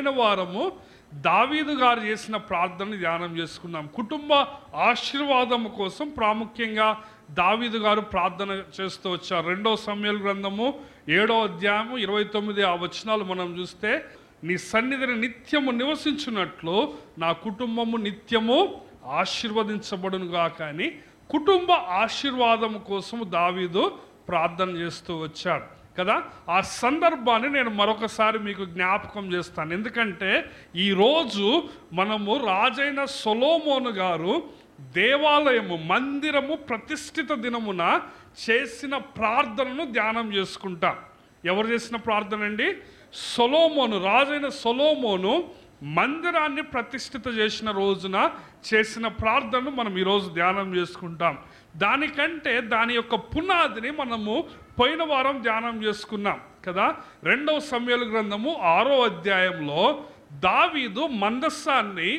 వారము దావీదు గారు చేసిన ప్రార్థన ధ్యానం చేసుకున్నాం కుటుంబ ఆశీర్వాదం కోసం ప్రాముఖ్యంగా దావీదు గారు ప్రార్థన చేస్తూ వచ్చారు రెండో సమయాల గ్రంథము ఏడో అధ్యాయము ఇరవై తొమ్మిది ఆ వచనాలు మనం చూస్తే నీ సన్నిధిని నిత్యము నివసించున్నట్లు నా కుటుంబము నిత్యము ఆశీర్వదించబడును గాక అని కుటుంబ ఆశీర్వాదం కోసము దావీదు ప్రార్థన చేస్తూ వచ్చాడు కదా ఆ సందర్భాన్ని నేను మరొకసారి మీకు జ్ఞాపకం చేస్తాను ఎందుకంటే ఈరోజు మనము రాజైన సొలోమోను గారు దేవాలయము మందిరము ప్రతిష్ఠిత దినమున చేసిన ప్రార్థనను ధ్యానం చేసుకుంటాం ఎవరు చేసిన ప్రార్థన అండి సొలోమోను రాజైన సొలోమోను మందిరాన్ని ప్రతిష్ఠిత చేసిన రోజున చేసిన ప్రార్థనను మనం ఈరోజు ధ్యానం చేసుకుంటాం దానికంటే దాని యొక్క పునాదిని మనము పోయిన వారం ధ్యానం చేసుకున్నాం కదా రెండవ సమయాల గ్రంథము ఆరో అధ్యాయంలో దావీదు మందస్సాన్ని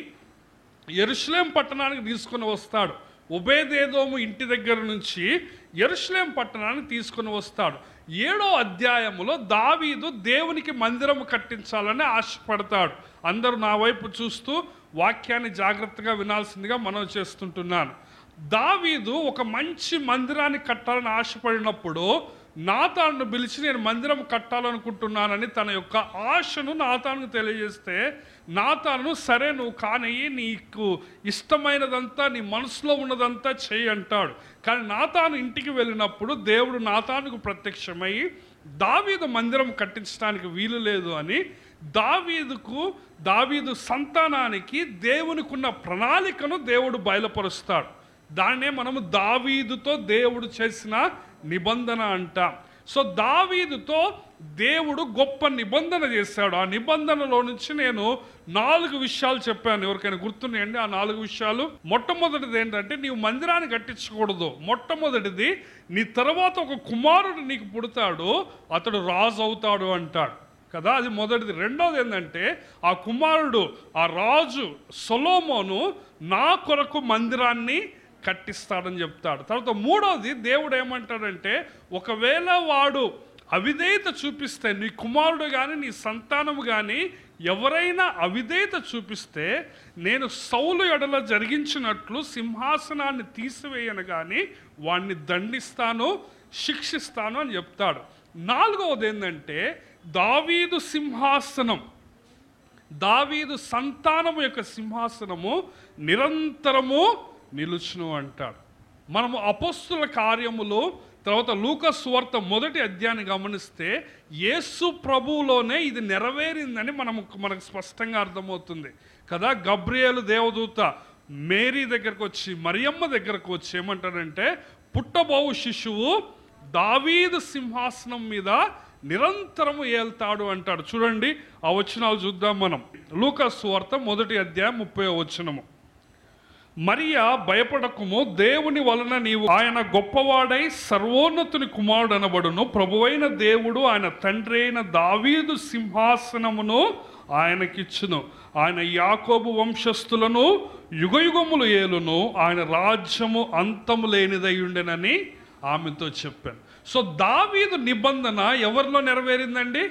ఎరుషలేం పట్టణానికి తీసుకొని వస్తాడు ఉబేదేదోము ఇంటి దగ్గర నుంచి ఎరుషలేం పట్టణానికి తీసుకొని వస్తాడు ఏడో అధ్యాయములో దావీదు దేవునికి మందిరం కట్టించాలని ఆశపడతాడు అందరూ నా వైపు చూస్తూ వాక్యాన్ని జాగ్రత్తగా వినాల్సిందిగా మనం చేస్తుంటున్నాను దావీదు ఒక మంచి మందిరాన్ని కట్టాలని ఆశపడినప్పుడు నాతాను పిలిచి నేను మందిరం కట్టాలనుకుంటున్నానని తన యొక్క ఆశను నాతాను తెలియజేస్తే నాతాను సరే నువ్వు కానయ్యి నీకు ఇష్టమైనదంతా నీ మనసులో ఉన్నదంతా చెయ్యి అంటాడు కానీ నాతాను ఇంటికి వెళ్ళినప్పుడు దేవుడు నాతానుకు ప్రత్యక్షమై దావీదు మందిరం కట్టించడానికి వీలు లేదు అని దావీదుకు దావీదు సంతానానికి దేవునికున్న ప్రణాళికను దేవుడు బయలుపరుస్తాడు దాన్నే మనము దావీదుతో దేవుడు చేసిన నిబంధన అంటాం సో దావీదుతో దేవుడు గొప్ప నిబంధన చేశాడు ఆ నిబంధనలో నుంచి నేను నాలుగు విషయాలు చెప్పాను ఎవరికైనా గుర్తున్నాయండి ఆ నాలుగు విషయాలు మొట్టమొదటిది ఏంటంటే నీవు మందిరాన్ని కట్టించకూడదు మొట్టమొదటిది నీ తర్వాత ఒక కుమారుడు నీకు పుడతాడు అతడు రాజు అవుతాడు అంటాడు కదా అది మొదటిది రెండోది ఏంటంటే ఆ కుమారుడు ఆ రాజు సొలోమోను నా కొరకు మందిరాన్ని కట్టిస్తాడని చెప్తాడు తర్వాత మూడోది దేవుడు ఏమంటాడంటే ఒకవేళ వాడు అవిధేయత చూపిస్తే నీ కుమారుడు కానీ నీ సంతానము కానీ ఎవరైనా అవిధేయత చూపిస్తే నేను సౌలు ఎడల జరిగించినట్లు సింహాసనాన్ని తీసివేయను కానీ వాణ్ణి దండిస్తాను శిక్షిస్తాను అని చెప్తాడు నాలుగవది ఏంటంటే దావీదు సింహాసనం దావీదు సంతానము యొక్క సింహాసనము నిరంతరము నిలుచును అంటాడు మనము అపస్తుల కార్యములు తర్వాత లూకస్ వార్త మొదటి అధ్యాయాన్ని గమనిస్తే యేసు ప్రభువులోనే ఇది నెరవేరిందని మనము మనకు స్పష్టంగా అర్థమవుతుంది కదా గబ్రియేలు దేవదూత మేరీ దగ్గరకు వచ్చి మరియమ్మ దగ్గరకు వచ్చి ఏమంటాడంటే పుట్టబోవు శిశువు దావీదు సింహాసనం మీద నిరంతరము ఏల్తాడు అంటాడు చూడండి ఆ వచనాలు చూద్దాం మనం లూకస్ వార్త మొదటి అధ్యాయం ముప్పై వచనము మరియా భయపడకుము దేవుని వలన నీవు ఆయన గొప్పవాడై సర్వోన్నతుని కుమారుడు అనబడును ప్రభువైన దేవుడు ఆయన తండ్రి అయిన దావీదు సింహాసనమును ఆయనకిచ్చును ఆయన యాకోబు వంశస్థులను యుగయుగములు ఏలును ఆయన రాజ్యము అంతము లేనిదై ఉండెనని ఆమెతో చెప్పాను సో దావీదు నిబంధన ఎవరిలో నెరవేరిందండి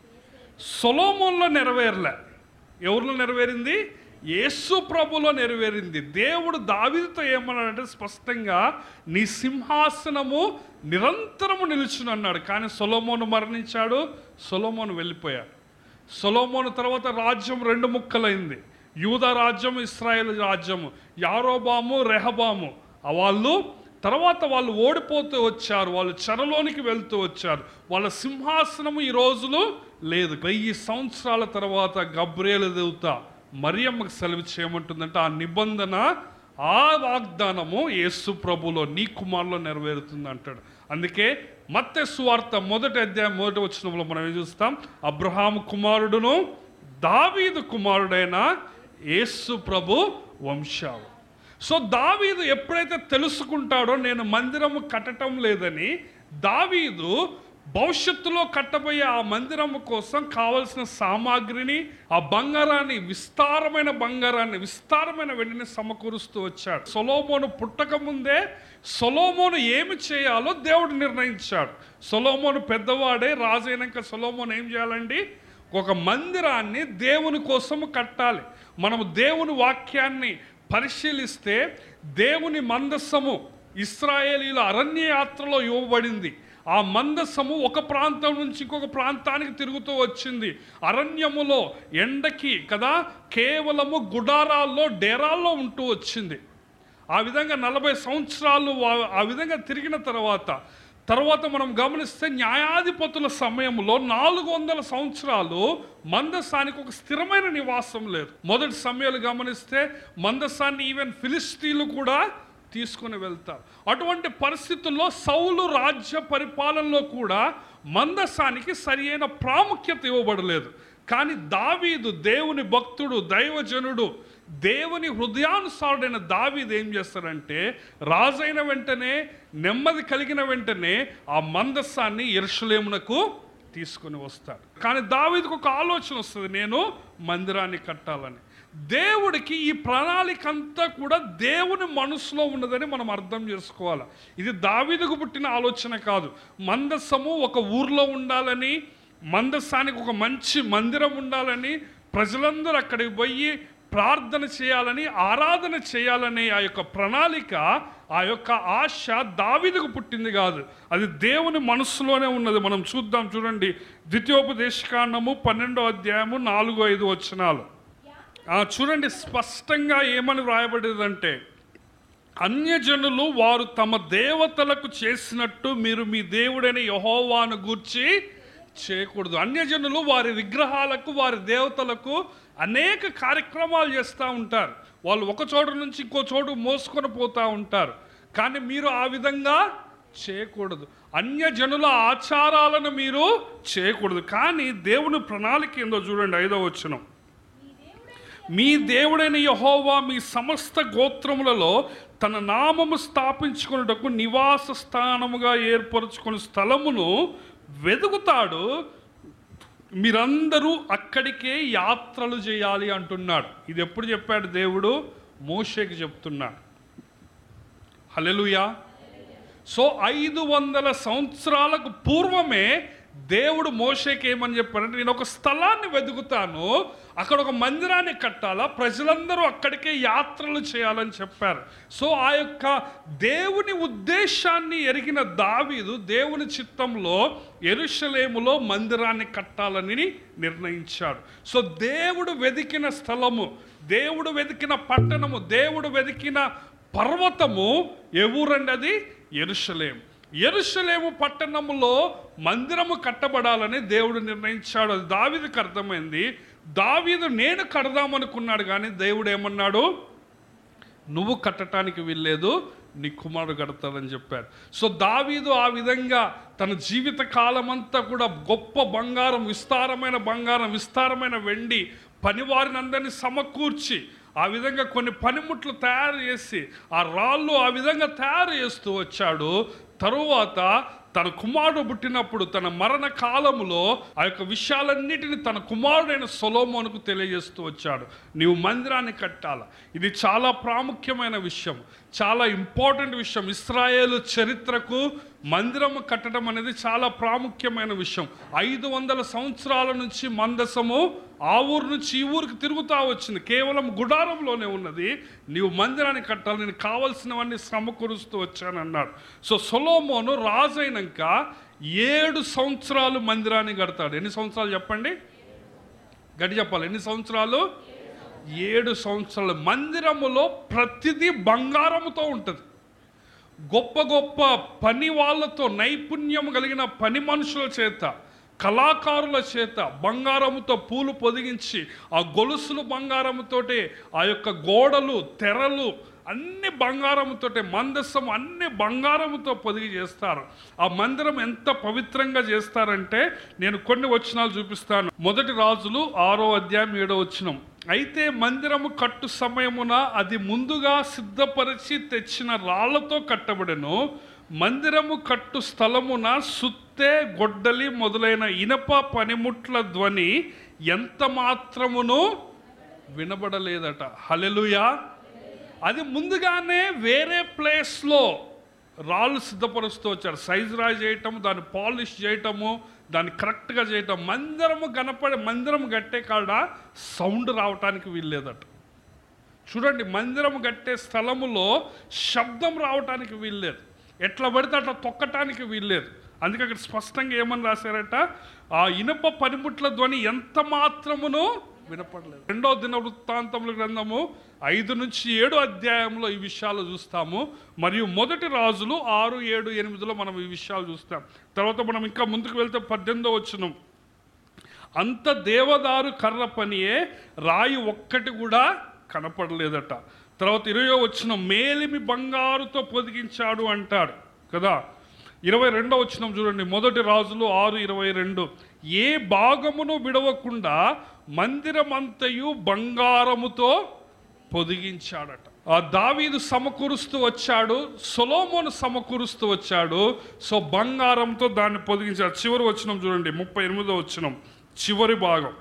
సొలోమోన్లో నెరవేరలే ఎవరిలో నెరవేరింది యేసు ప్రభులో నెరవేరింది దేవుడు దావీదుతో ఏమన్నాడంటే స్పష్టంగా నీ సింహాసనము నిరంతరము నిలుచును అన్నాడు కానీ సొలోమోను మరణించాడు సొలోమోను వెళ్ళిపోయాడు సొలోమోను తర్వాత రాజ్యం రెండు ముక్కలైంది యూద రాజ్యం ఇస్రాయేల్ రాజ్యము యారోబాము రెహబాము ఆ వాళ్ళు తర్వాత వాళ్ళు ఓడిపోతూ వచ్చారు వాళ్ళు చెరలోనికి వెళ్తూ వచ్చారు వాళ్ళ సింహాసనము ఈ రోజులు లేదు వెయ్యి సంవత్సరాల తర్వాత గబ్రేలు దేవత మరియమ్మకు సెలవు చేయమంటుందంటే ఆ నిబంధన ఆ వాగ్దానము యేసు ప్రభులో నీ కుమారులో నెరవేరుతుంది అంటాడు అందుకే మత్తె సువార్త మొదటి అధ్యాయం మొదటి వచ్చినంలో మనం ఏం చూస్తాం అబ్రహాము కుమారుడును దావీదు కుమారుడైన యేసు ప్రభు వంశావు సో దావీదు ఎప్పుడైతే తెలుసుకుంటాడో నేను మందిరము కట్టడం లేదని దావీదు భవిష్యత్తులో కట్టబోయే ఆ మందిరము కోసం కావలసిన సామాగ్రిని ఆ బంగారాన్ని విస్తారమైన బంగారాన్ని విస్తారమైన వెండిని సమకూరుస్తూ వచ్చాడు సొలోమోను పుట్టక ముందే సొలోమోను ఏమి చేయాలో దేవుడు నిర్ణయించాడు సొలోమోను పెద్దవాడే రాజైనాక సొలోమోను ఏం చేయాలండి ఒక మందిరాన్ని దేవుని కోసం కట్టాలి మనము దేవుని వాక్యాన్ని పరిశీలిస్తే దేవుని మందస్సము ఇస్రాయేలీల అరణ్య యాత్రలో ఇవ్వబడింది ఆ మందస్సము ఒక ప్రాంతం నుంచి ఇంకొక ప్రాంతానికి తిరుగుతూ వచ్చింది అరణ్యములో ఎండకి కదా కేవలము గుడారాల్లో డేరాల్లో ఉంటూ వచ్చింది ఆ విధంగా నలభై సంవత్సరాలు వా- ఆ విధంగా తిరిగిన తర్వాత తర్వాత మనం గమనిస్తే న్యాయాధిపతుల సమయంలో నాలుగు వందల సంవత్సరాలు మందసానికి ఒక స్థిరమైన నివాసం లేదు మొదటి సమయాలు గమనిస్తే మందసాన్ని ఈవెన్ ఫిలిస్తీన్లు కూడా తీసుకుని వెళ్తారు అటువంటి పరిస్థితుల్లో సౌలు రాజ్య పరిపాలనలో కూడా మందసానికి సరి అయిన ప్రాముఖ్యత ఇవ్వబడలేదు కానీ దావీదు దేవుని భక్తుడు దైవజనుడు దేవుని హృదయానుసారుడైన దావీదు ఏం చేస్తాడంటే రాజైన వెంటనే నెమ్మది కలిగిన వెంటనే ఆ మందస్సాన్ని ఎరుషలేమునకు తీసుకొని వస్తాడు కానీ దావీదుకు ఒక ఆలోచన వస్తుంది నేను మందిరాన్ని కట్టాలని దేవుడికి ఈ ప్రణాళిక అంతా కూడా దేవుని మనసులో ఉన్నదని మనం అర్థం చేసుకోవాలి ఇది దావీదుకు పుట్టిన ఆలోచన కాదు మందస్సము ఒక ఊర్లో ఉండాలని మందస్సానికి ఒక మంచి మందిరం ఉండాలని ప్రజలందరూ అక్కడికి పోయి ప్రార్థన చేయాలని ఆరాధన చేయాలనే ఆ యొక్క ప్రణాళిక ఆ యొక్క ఆశ దావీదుకు పుట్టింది కాదు అది దేవుని మనస్సులోనే ఉన్నది మనం చూద్దాం చూడండి ద్వితీయోపదేశకాండము పన్నెండో అధ్యాయము నాలుగు ఐదు వచనాలు ఆ, చూడండి స్పష్టంగా ఏమని వ్రాయబడేదంటే అన్యజనులు వారు తమ దేవతలకు చేసినట్టు మీరు మీ దేవుడైన యహోవాను గూర్చి చేయకూడదు అన్యజనులు వారి విగ్రహాలకు వారి దేవతలకు అనేక కార్యక్రమాలు చేస్తూ ఉంటారు వాళ్ళు ఒక చోటు నుంచి ఇంకో చోటు మోసుకొని పోతూ ఉంటారు కానీ మీరు ఆ విధంగా చేయకూడదు అన్యజనుల ఆచారాలను మీరు చేయకూడదు కానీ దేవుని ప్రణాళిక ఏందో చూడండి ఐదో వచనం మీ దేవుడైన యహోవా మీ సమస్త గోత్రములలో తన నామము స్థాపించుకున్నటకు నివాస స్థానముగా ఏర్పరచుకున్న స్థలమును వెతుకుతాడు మీరందరూ అక్కడికే యాత్రలు చేయాలి అంటున్నాడు ఇది ఎప్పుడు చెప్పాడు దేవుడు మోషేకి చెప్తున్నాడు హల్లెలూయా సో ఐదు వందల సంవత్సరాలకు పూర్వమే దేవుడు మోషేకి ఏమని చెప్పారంటే నేను ఒక స్థలాన్ని వెతుకుతాను అక్కడ ఒక మందిరాన్ని కట్టాలా ప్రజలందరూ అక్కడికే యాత్రలు చేయాలని చెప్పారు సో ఆ యొక్క దేవుని ఉద్దేశాన్ని ఎరిగిన దావీదు దేవుని చిత్తంలో ఎరుషలేములో మందిరాన్ని కట్టాలని నిర్ణయించాడు సో దేవుడు వెతికిన స్థలము దేవుడు వెతికిన పట్టణము దేవుడు వెతికిన పర్వతము ఎవరండి అది ఎరుషలేం ఎరుషలేము పట్టణములో మందిరము కట్టబడాలని దేవుడు నిర్ణయించాడు అది దావీదుకు అర్థమైంది దావీదు నేను కడదామనుకున్నాడు కానీ దేవుడు ఏమన్నాడు నువ్వు కట్టడానికి వీల్లేదు నీ కుమారుడు కడతాడని చెప్పారు సో దావీదు ఆ విధంగా తన జీవిత కాలమంతా కూడా గొప్ప బంగారం విస్తారమైన బంగారం విస్తారమైన వెండి పనివారిని అందరినీ సమకూర్చి ఆ విధంగా కొన్ని పనిముట్లు తయారు చేసి ఆ రాళ్ళు ఆ విధంగా తయారు చేస్తూ వచ్చాడు తరువాత తన కుమారుడు పుట్టినప్పుడు తన మరణ కాలములో ఆ యొక్క విషయాలన్నిటిని తన కుమారుడైన సొలోమోనుకు తెలియజేస్తూ వచ్చాడు నీవు మందిరాన్ని కట్టాల ఇది చాలా ప్రాముఖ్యమైన విషయం చాలా ఇంపార్టెంట్ విషయం ఇస్రాయేలు చరిత్రకు మందిరము కట్టడం అనేది చాలా ప్రాముఖ్యమైన విషయం ఐదు వందల సంవత్సరాల నుంచి మందసము ఆ ఊరు నుంచి ఈ ఊరికి తిరుగుతా వచ్చింది కేవలం గుడారంలోనే ఉన్నది నీవు మందిరాన్ని కట్టాలి నేను కావలసినవన్నీ సమకూరుస్తూ వచ్చానన్నాడు సో సొలోమోను రాజైనాక ఏడు సంవత్సరాలు మందిరాన్ని కడతాడు ఎన్ని సంవత్సరాలు చెప్పండి గడి చెప్పాలి ఎన్ని సంవత్సరాలు ఏడు సంవత్సరాలు మందిరములో ప్రతిదీ బంగారముతో ఉంటుంది గొప్ప గొప్ప పని వాళ్ళతో నైపుణ్యం కలిగిన పని మనుషుల చేత కళాకారుల చేత బంగారముతో పూలు పొదిగించి ఆ గొలుసులు బంగారముతోటే ఆ యొక్క గోడలు తెరలు అన్ని బంగారముతోటే మందస్సం అన్ని బంగారముతో పొదిగి చేస్తారు ఆ మందిరం ఎంత పవిత్రంగా చేస్తారంటే నేను కొన్ని వచనాలు చూపిస్తాను మొదటి రాజులు ఆరో అధ్యాయం ఏడో వచనం అయితే మందిరము కట్టు సమయమున అది ముందుగా సిద్ధపరిచి తెచ్చిన రాళ్లతో కట్టబడెను మందిరము కట్టు స్థలమున సుత్తె గొడ్డలి మొదలైన ఇనప పనిముట్ల ధ్వని ఎంత మాత్రమును వినబడలేదట హలెలుయా అది ముందుగానే వేరే ప్లేస్లో రాళ్ళు సిద్ధపరుస్తూ వచ్చారు సైజ్ రాయి చేయటము దాన్ని పాలిష్ చేయటము దాన్ని కరెక్ట్గా చేయటం మందిరము కనపడే మందిరం కట్టే కాడ సౌండ్ రావటానికి వీల్లేదట చూడండి మందిరం కట్టే స్థలములో శబ్దం రావటానికి వీల్లేదు ఎట్లా పడితే అట్లా తొక్కటానికి వీల్లేదు అందుకే అక్కడ స్పష్టంగా ఏమని రాశారట ఆ ఇనుప పనిముట్ల ధ్వని ఎంత మాత్రమును వినపడలేదు రెండో దిన వృత్తాంతముల గ్రంథము ఐదు నుంచి ఏడు అధ్యాయంలో ఈ విషయాలు చూస్తాము మరియు మొదటి రాజులు ఆరు ఏడు ఎనిమిదిలో మనం ఈ విషయాలు చూస్తాం తర్వాత మనం ఇంకా ముందుకు వెళ్తే పద్దెనిమిదో వచ్చినాం అంత దేవదారు కర్ర పనియే రాయి ఒక్కటి కూడా కనపడలేదట తర్వాత ఇరవై వచ్చిన మేలిమి బంగారుతో పొదిగించాడు అంటాడు కదా ఇరవై రెండో వచ్చిన చూడండి మొదటి రాజులు ఆరు ఇరవై రెండు ఏ భాగమును విడవకుండా మందిరమంతయు బంగారముతో పొదిగించాడట ఆ దావీదు సమకూరుస్తూ వచ్చాడు సొలోమోను సమకూరుస్తూ వచ్చాడు సో బంగారంతో దాన్ని పొదిగించాడు చివరి వచ్చినం చూడండి ముప్పై ఎనిమిదో వచ్చినం చివరి భాగం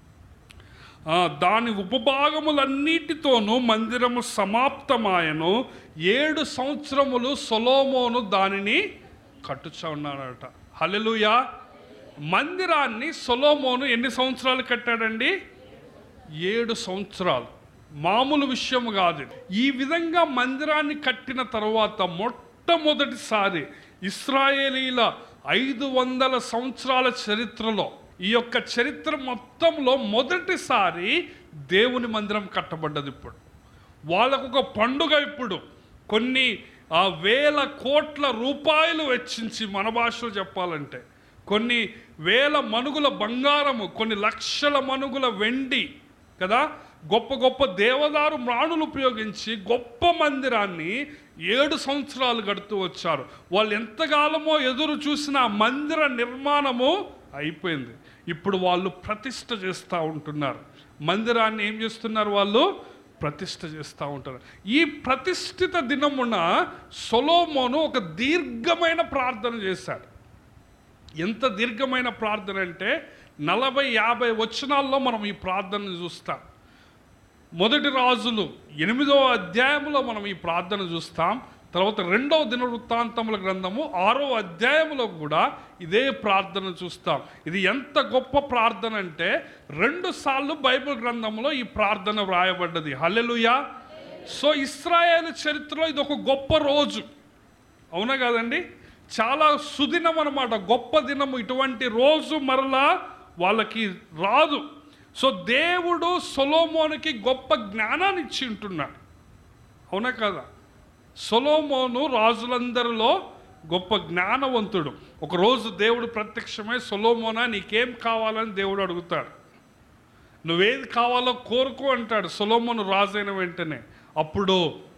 ఆ, దాని ఉపభాగములన్నిటితోనూ మందిరము సమాప్తమాయను ఏడు సంవత్సరములు సొలోమోను దానిని కట్టుచా ఉన్నాడట హల్లెలూయా మందిరాన్ని సొలోమోను ఎన్ని సంవత్సరాలు కట్టాడండి ఏడు సంవత్సరాలు మామూలు విషయం కాదు ఇది. ఈ విధంగా మందిరాన్ని కట్టిన తర్వాత మొట్టమొదటిసారి ఇస్రాయేలీల ఐదు వందల సంవత్సరాల చరిత్రలో ఈ యొక్క చరిత్ర మొత్తంలో మొదటిసారి దేవుని మందిరం కట్టబడ్డది ఇప్పుడు వాళ్ళకు ఒక పండుగ ఇప్పుడు కొన్ని ఆ వేల కోట్ల రూపాయలు వెచ్చించి మన భాషలో చెప్పాలంటే కొన్ని వేల మనుగుల బంగారము కొన్ని లక్షల మనుగుల వెండి కదా గొప్ప గొప్ప దేవదారు మ్రాణులు ఉపయోగించి గొప్ప మందిరాన్ని ఏడు సంవత్సరాలు గడుతూ వచ్చారు వాళ్ళు ఎంతకాలమో ఎదురు చూసిన ఆ మందిర నిర్మాణము అయిపోయింది ఇప్పుడు వాళ్ళు ప్రతిష్ట చేస్తూ ఉంటున్నారు మందిరాన్ని ఏం చేస్తున్నారు వాళ్ళు ప్రతిష్ట చేస్తూ ఉంటారు ఈ ప్రతిష్ఠిత దినమున సొలోమోను ఒక దీర్ఘమైన ప్రార్థన చేశాడు ఎంత దీర్ఘమైన ప్రార్థన అంటే నలభై యాభై వచనాల్లో మనం ఈ ప్రార్థనను చూస్తాం మొదటి రాజులు ఎనిమిదో అధ్యాయంలో మనం ఈ ప్రార్థన చూస్తాం తర్వాత రెండవ దిన వృత్తాంతముల గ్రంథము ఆరో అధ్యాయంలో కూడా ఇదే ప్రార్థన చూస్తాం ఇది ఎంత గొప్ప ప్రార్థన అంటే రెండు సార్లు బైబిల్ గ్రంథంలో ఈ ప్రార్థన వ్రాయబడ్డది హల్లెలూయా సో ఇస్రాయేల్ చరిత్రలో ఇది ఒక గొప్ప రోజు అవునా కాదండి చాలా సుదినం అనమాట గొప్ప దినము ఇటువంటి రోజు మరలా వాళ్ళకి రాదు సో దేవుడు సొలోమోనికి గొప్ప జ్ఞానాన్ని ఇచ్చి ఉంటున్నాడు అవునా కదా సొలోమోను రాజులందరిలో గొప్ప జ్ఞానవంతుడు ఒకరోజు దేవుడు ప్రత్యక్షమై సొలోమోనా నీకేం కావాలని దేవుడు అడుగుతాడు నువ్వేది కావాలో కోరుకో అంటాడు సొలోమోను రాజైన వెంటనే అప్పుడు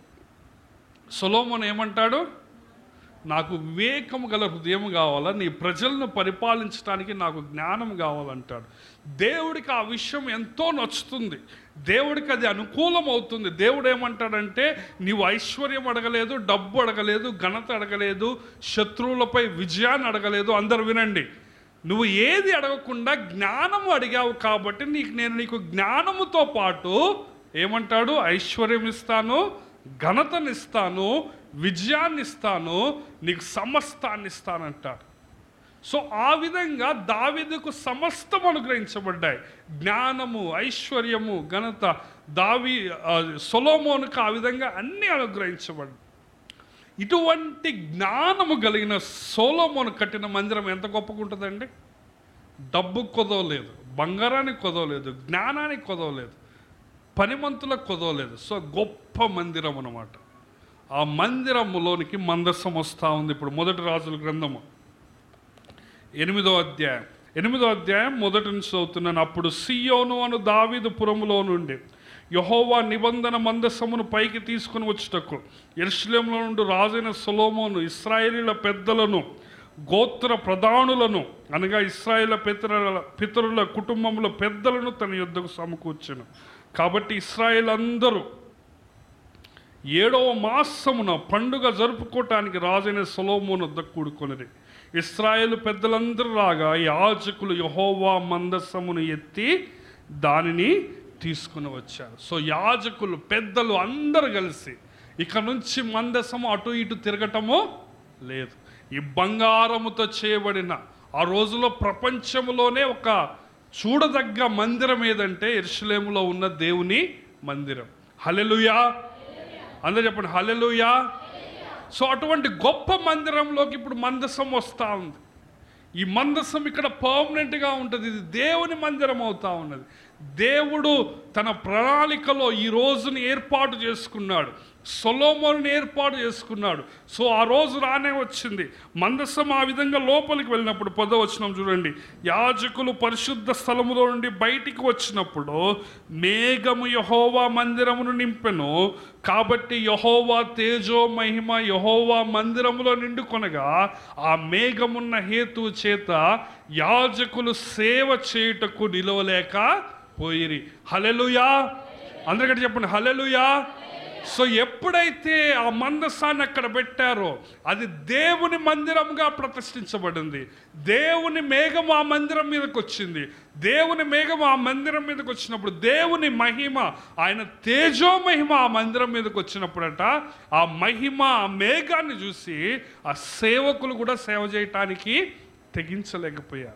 సొలోమోన్ ఏమంటాడు నాకు వివేకము గల హృదయం కావాలా నీ ప్రజలను పరిపాలించడానికి నాకు జ్ఞానం కావాలంటాడు దేవుడికి ఆ విషయం ఎంతో నచ్చుతుంది దేవుడికి అది అనుకూలం అవుతుంది దేవుడు ఏమంటాడంటే నీవు ఐశ్వర్యం అడగలేదు డబ్బు అడగలేదు ఘనత అడగలేదు శత్రువులపై విజయాన్ని అడగలేదు అందరు వినండి నువ్వు ఏది అడగకుండా జ్ఞానము అడిగావు కాబట్టి నీకు నేను నీకు జ్ఞానముతో పాటు ఏమంటాడు ఐశ్వర్యం ఇస్తాను ఘనతనిస్తాను విజయాన్ని ఇస్తాను నీకు సమస్తాన్ని ఇస్తానంటాడు సో ఆ విధంగా దావీదుకు సమస్తం అనుగ్రహించబడ్డాయి జ్ఞానము ఐశ్వర్యము ఘనత దావి ఆ, సొలోమోనుకు ఆ విధంగా అన్నీ అనుగ్రహించబడ్డాయి ఇటువంటి జ్ఞానము కలిగిన సోలోమోను కట్టిన మందిరం ఎంత గొప్పగా ఉంటుందండి డబ్బు కొదవలేదు బంగారానికి కొదవలేదు జ్ఞానానికి కొదవలేదు పనిమంతులకు కొదవలేదు సో గొప్ప మందిరం అన్నమాట ఆ మందిరములోనికి మందస్సం వస్తూ ఉంది ఇప్పుడు మొదటి రాజుల గ్రంథము ఎనిమిదో అధ్యాయం ఎనిమిదో అధ్యాయం మొదటి నుంచి చదువుతున్నాను అప్పుడు సియోను అను దావీదు పురములో నుండి యహోవా నిబంధన మందస్సమును పైకి తీసుకుని వచ్చుటకు ఎరుషలేంలో నుండి రాజైన సొలోమోను ఇస్రాయేలీల పెద్దలను గోత్ర ప్రధానులను అనగా ఇస్రాయేల్ పితరుల పితరుల కుటుంబముల పెద్దలను తన యుద్ధకు సమకూర్చెను కాబట్టి ఇస్రాయేల్ అందరూ ఏడవ మాసమున పండుగ జరుపుకోవటానికి రాజైన సొలోమోను వద్ద కూడుకొనిది ఇస్రాయేల్ పెద్దలందరూ రాగా యాజకులు యహోవా మందస్సమును ఎత్తి దానిని తీసుకుని వచ్చారు సో యాజకులు పెద్దలు అందరూ కలిసి ఇక నుంచి మందసము అటు ఇటు తిరగటము లేదు ఈ బంగారముతో చేయబడిన ఆ రోజులో ప్రపంచంలోనే ఒక చూడదగ్గ మందిరం ఏదంటే ఎరుషలేములో ఉన్న దేవుని మందిరం హలెలుయా అందరూ చెప్పండి హలెలుయా సో అటువంటి గొప్ప మందిరంలోకి ఇప్పుడు మందసం వస్తూ ఉంది ఈ మందసం ఇక్కడ పర్మనెంట్గా ఉంటుంది ఇది దేవుని మందిరం అవుతా ఉన్నది దేవుడు తన ప్రణాళికలో ఈ రోజుని ఏర్పాటు చేసుకున్నాడు సొలోమోని ఏర్పాటు చేసుకున్నాడు సో ఆ రోజు రానే వచ్చింది మందసం ఆ విధంగా లోపలికి వెళ్ళినప్పుడు పదవచనం చూడండి యాజకులు పరిశుద్ధ స్థలములో నుండి బయటికి వచ్చినప్పుడు మేఘము యహోవా మందిరమును నింపెను కాబట్టి యహోవా తేజో మహిమ యహోవా మందిరములో నిండుకొనగా ఆ మేఘమున్న హేతు చేత యాజకులు సేవ చేయుటకు నిలవలేక పోయిరి హలెలుయా అందరికంటే చెప్పండి హలెలుయా సో ఎప్పుడైతే ఆ మందసాన్ని అక్కడ పెట్టారో అది దేవుని మందిరంగా ప్రతిష్ఠించబడింది దేవుని మేఘం ఆ మందిరం మీదకి వచ్చింది దేవుని మేఘం ఆ మందిరం మీదకి వచ్చినప్పుడు దేవుని మహిమ ఆయన తేజో మహిమ ఆ మందిరం మీదకి వచ్చినప్పుడట ఆ మహిమ ఆ మేఘాన్ని చూసి ఆ సేవకులు కూడా సేవ చేయటానికి తెగించలేకపోయారు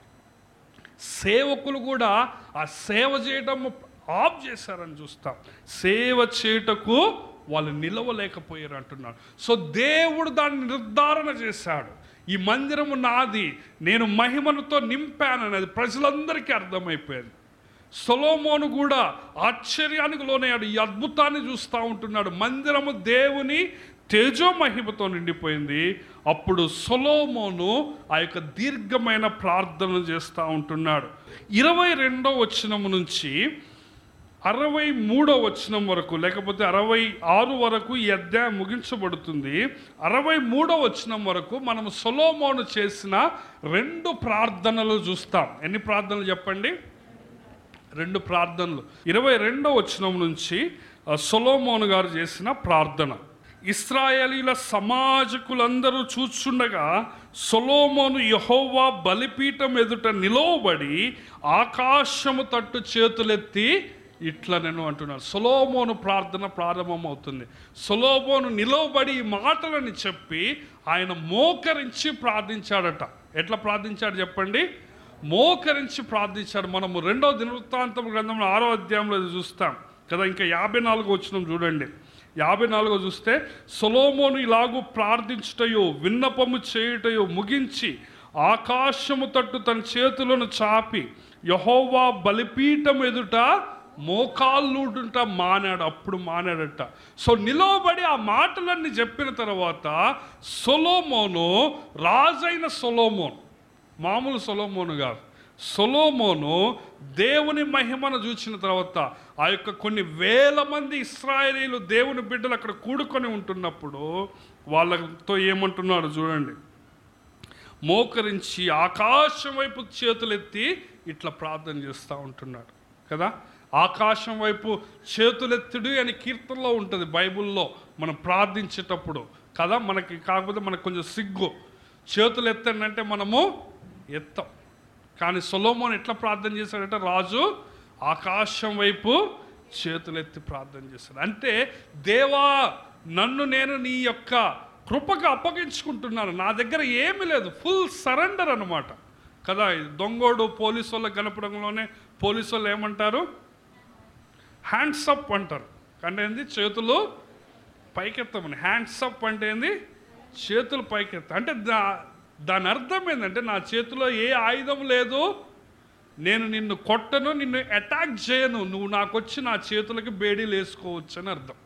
సేవకులు కూడా ఆ సేవ చేయడం ఆఫ్ చేశారని చూస్తాం సేవ చేయుటకు వాళ్ళు నిలవలేకపోయారు అంటున్నారు సో దేవుడు దాన్ని నిర్ధారణ చేశాడు ఈ మందిరము నాది నేను మహిమనుతో నింపానని అది ప్రజలందరికీ అర్థమైపోయింది సొలోమోను కూడా ఆశ్చర్యానికి లోనయ్యాడు ఈ అద్భుతాన్ని చూస్తూ ఉంటున్నాడు మందిరము దేవుని తేజో మహిమతో నిండిపోయింది అప్పుడు సొలోమోను ఆ యొక్క దీర్ఘమైన ప్రార్థన చేస్తూ ఉంటున్నాడు ఇరవై రెండో వచనము నుంచి అరవై మూడో వచనం వరకు లేకపోతే అరవై ఆరు వరకు ఈ అధ్యాయం ముగించబడుతుంది అరవై మూడో వచనం వరకు మనం సొలోమోను చేసిన రెండు ప్రార్థనలు చూస్తాం ఎన్ని ప్రార్థనలు చెప్పండి రెండు ప్రార్థనలు ఇరవై రెండో వచనం నుంచి ఆ, సొలోమోను గారు చేసిన ప్రార్థన ఇస్రాయేలీల సమాజకులందరూ చూచుండగా సొలోమోను యహోవా బలిపీఠం ఎదుట నిలవబడి ఆకాశము తట్టు చేతులెత్తి ఇట్లా నేను అంటున్నాను సొలోమోను ప్రార్థన ప్రారంభమవుతుంది సొలోమోను నిలవబడి ఈ మాటలని చెప్పి ఆయన మోకరించి ప్రార్థించాడట ఎట్లా ప్రార్థించాడు చెప్పండి మోకరించి ప్రార్థించాడు మనము రెండో దినవృత్తాంతం గ్రంథంలో ఆరో అధ్యాయంలో ఇది చూస్తాం కదా ఇంకా యాభై నాలుగు వచ్చిన చూడండి యాభై నాలుగో చూస్తే సొలోమోను ఇలాగూ ప్రార్థించుటయో విన్నపము చేయుటయో ముగించి ఆకాశము తట్టు తన చేతులను చాపి యహోవా బలిపీఠం ఎదుట మోకాళ్ళుంట మానాడు అప్పుడు మానాడట సో నిలవబడి ఆ మాటలన్నీ చెప్పిన తర్వాత సొలోమోను రాజైన సొలోమోన్ మామూలు సొలోమోను కాదు సొలోమోను దేవుని మహిమను చూసిన తర్వాత ఆ యొక్క కొన్ని వేల మంది ఇస్రాయేలీలు దేవుని బిడ్డలు అక్కడ కూడుకొని ఉంటున్నప్పుడు వాళ్ళతో ఏమంటున్నాడు చూడండి మోకరించి ఆకాశం వైపు చేతులెత్తి ఇట్లా ప్రార్థన చేస్తూ ఉంటున్నాడు కదా ఆకాశం వైపు చేతులెత్తుడు అని కీర్తనలో ఉంటుంది బైబిల్లో మనం ప్రార్థించేటప్పుడు కదా మనకి కాకపోతే మనకు కొంచెం సిగ్గు చేతులు ఎత్తండి మనము ఎత్తాం కానీ సొలోమోన్ ఎట్లా ప్రార్థన చేశాడంటే రాజు ఆకాశం వైపు చేతులెత్తి ప్రార్థన చేశాడు అంటే దేవా నన్ను నేను నీ యొక్క కృపకు అప్పగించుకుంటున్నాను నా దగ్గర ఏమీ లేదు ఫుల్ సరెండర్ అనమాట కదా ఈ దొంగోడు పోలీసు వాళ్ళకి కనపడంలోనే పోలీసు వాళ్ళు ఏమంటారు హ్యాండ్స్ అప్ అంటారు అంటే ఏంది చేతులు పైకెత్తమని హ్యాండ్స్ అప్ అంటే ఏంది చేతులు పైకెత్త అంటే దా దాని అర్థం ఏంటంటే నా చేతిలో ఏ ఆయుధం లేదు నేను నిన్ను కొట్టను నిన్ను అటాక్ చేయను నువ్వు నాకు వచ్చి నా చేతులకి బేడీలు వేసుకోవచ్చు అని అర్థం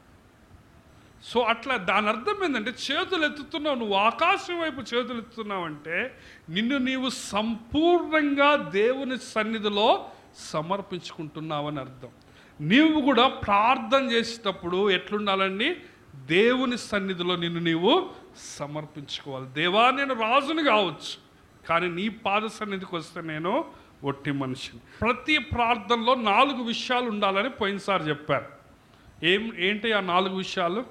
సో అట్లా దాని అర్థం ఏంటంటే చేతులు ఎత్తుతున్నావు నువ్వు ఆకాశం వైపు చేతులు ఎత్తుతున్నావు అంటే నిన్ను నీవు సంపూర్ణంగా దేవుని సన్నిధిలో సమర్పించుకుంటున్నావని అర్థం నీవు కూడా ప్రార్థన చేసేటప్పుడు ఎట్లుండాలండి దేవుని సన్నిధిలో నిన్ను నీవు సమర్పించుకోవాలి దేవా నేను రాజుని కావచ్చు కానీ నీ పాద సన్నిధికి వస్తే నేను ఒట్టి మనిషిని ప్రతి ప్రార్థనలో నాలుగు విషయాలు ఉండాలని పోయినసారి చెప్పారు ఏం ఏంటి ఆ నాలుగు విషయాలు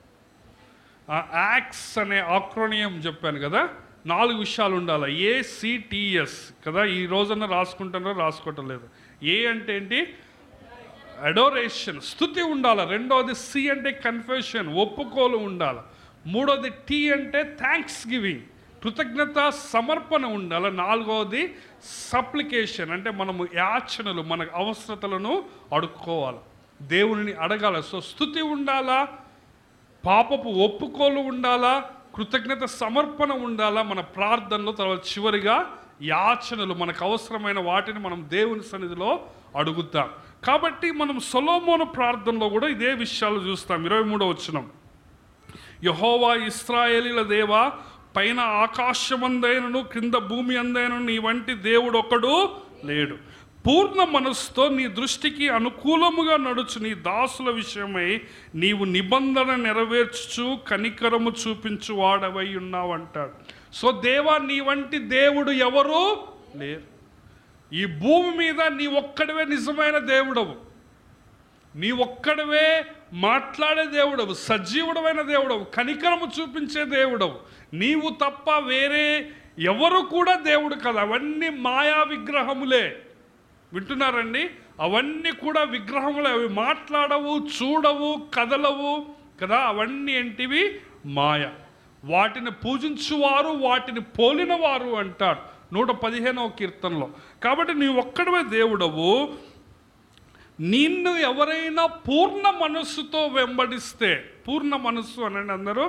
యాక్స్ అనే ఆక్రోనియం చెప్పాను కదా నాలుగు విషయాలు ఉండాలి ఏసిటిఎస్ కదా ఈ రోజున రాసుకుంటారో రాసుకోవటం లేదు ఏ అంటే ఏంటి అడోరేషన్ స్థుతి ఉండాలి రెండోది సి అంటే కన్ఫెషన్ ఒప్పుకోలు ఉండాలి మూడోది టీ అంటే థ్యాంక్స్ గివింగ్ కృతజ్ఞత సమర్పణ ఉండాలి నాలుగవది సప్లికేషన్ అంటే మనము యాచనలు మన అవసరతలను అడుక్కోవాలి దేవునిని అడగాలి సో స్థుతి ఉండాలా పాపపు ఒప్పుకోలు ఉండాలా కృతజ్ఞత సమర్పణ ఉండాలా మన ప్రార్థనలో తర్వాత చివరిగా యాచనలు మనకు అవసరమైన వాటిని మనం దేవుని సన్నిధిలో అడుగుతాం కాబట్టి మనం సొలోమోను ప్రార్థనలో కూడా ఇదే విషయాలు చూస్తాం ఇరవై మూడో వచ్చినాం యహోవా ఇస్రాయేలీల దేవా పైన ఆకాశమందైనను క్రింద భూమి అందైనను నీ వంటి దేవుడు ఒకడు లేడు పూర్ణ మనస్సుతో నీ దృష్టికి అనుకూలముగా నడుచు నీ దాసుల విషయమై నీవు నిబంధన నెరవేర్చుచు కనికరము చూపించు వాడవై ఉన్నావు అంటాడు సో దేవా నీ వంటి దేవుడు ఎవరు లేరు ఈ భూమి మీద నీ ఒక్కడివే నిజమైన దేవుడవు నీ ఒక్కడవే మాట్లాడే దేవుడవు సజీవుడమైన దేవుడవు కనికరము చూపించే దేవుడవు నీవు తప్ప వేరే ఎవరు కూడా దేవుడు కదా అవన్నీ మాయా విగ్రహములే వింటున్నారండి అవన్నీ కూడా విగ్రహములే అవి మాట్లాడవు చూడవు కదలవు కదా అవన్నీ ఏంటివి మాయ వాటిని పూజించువారు వాటిని పోలిన వారు అంటాడు నూట పదిహేనవ కీర్తనలో కాబట్టి నీ ఒక్కడవే దేవుడవు నిన్ను ఎవరైనా పూర్ణ మనస్సుతో వెంబడిస్తే పూర్ణ మనస్సు అనండి అందరూ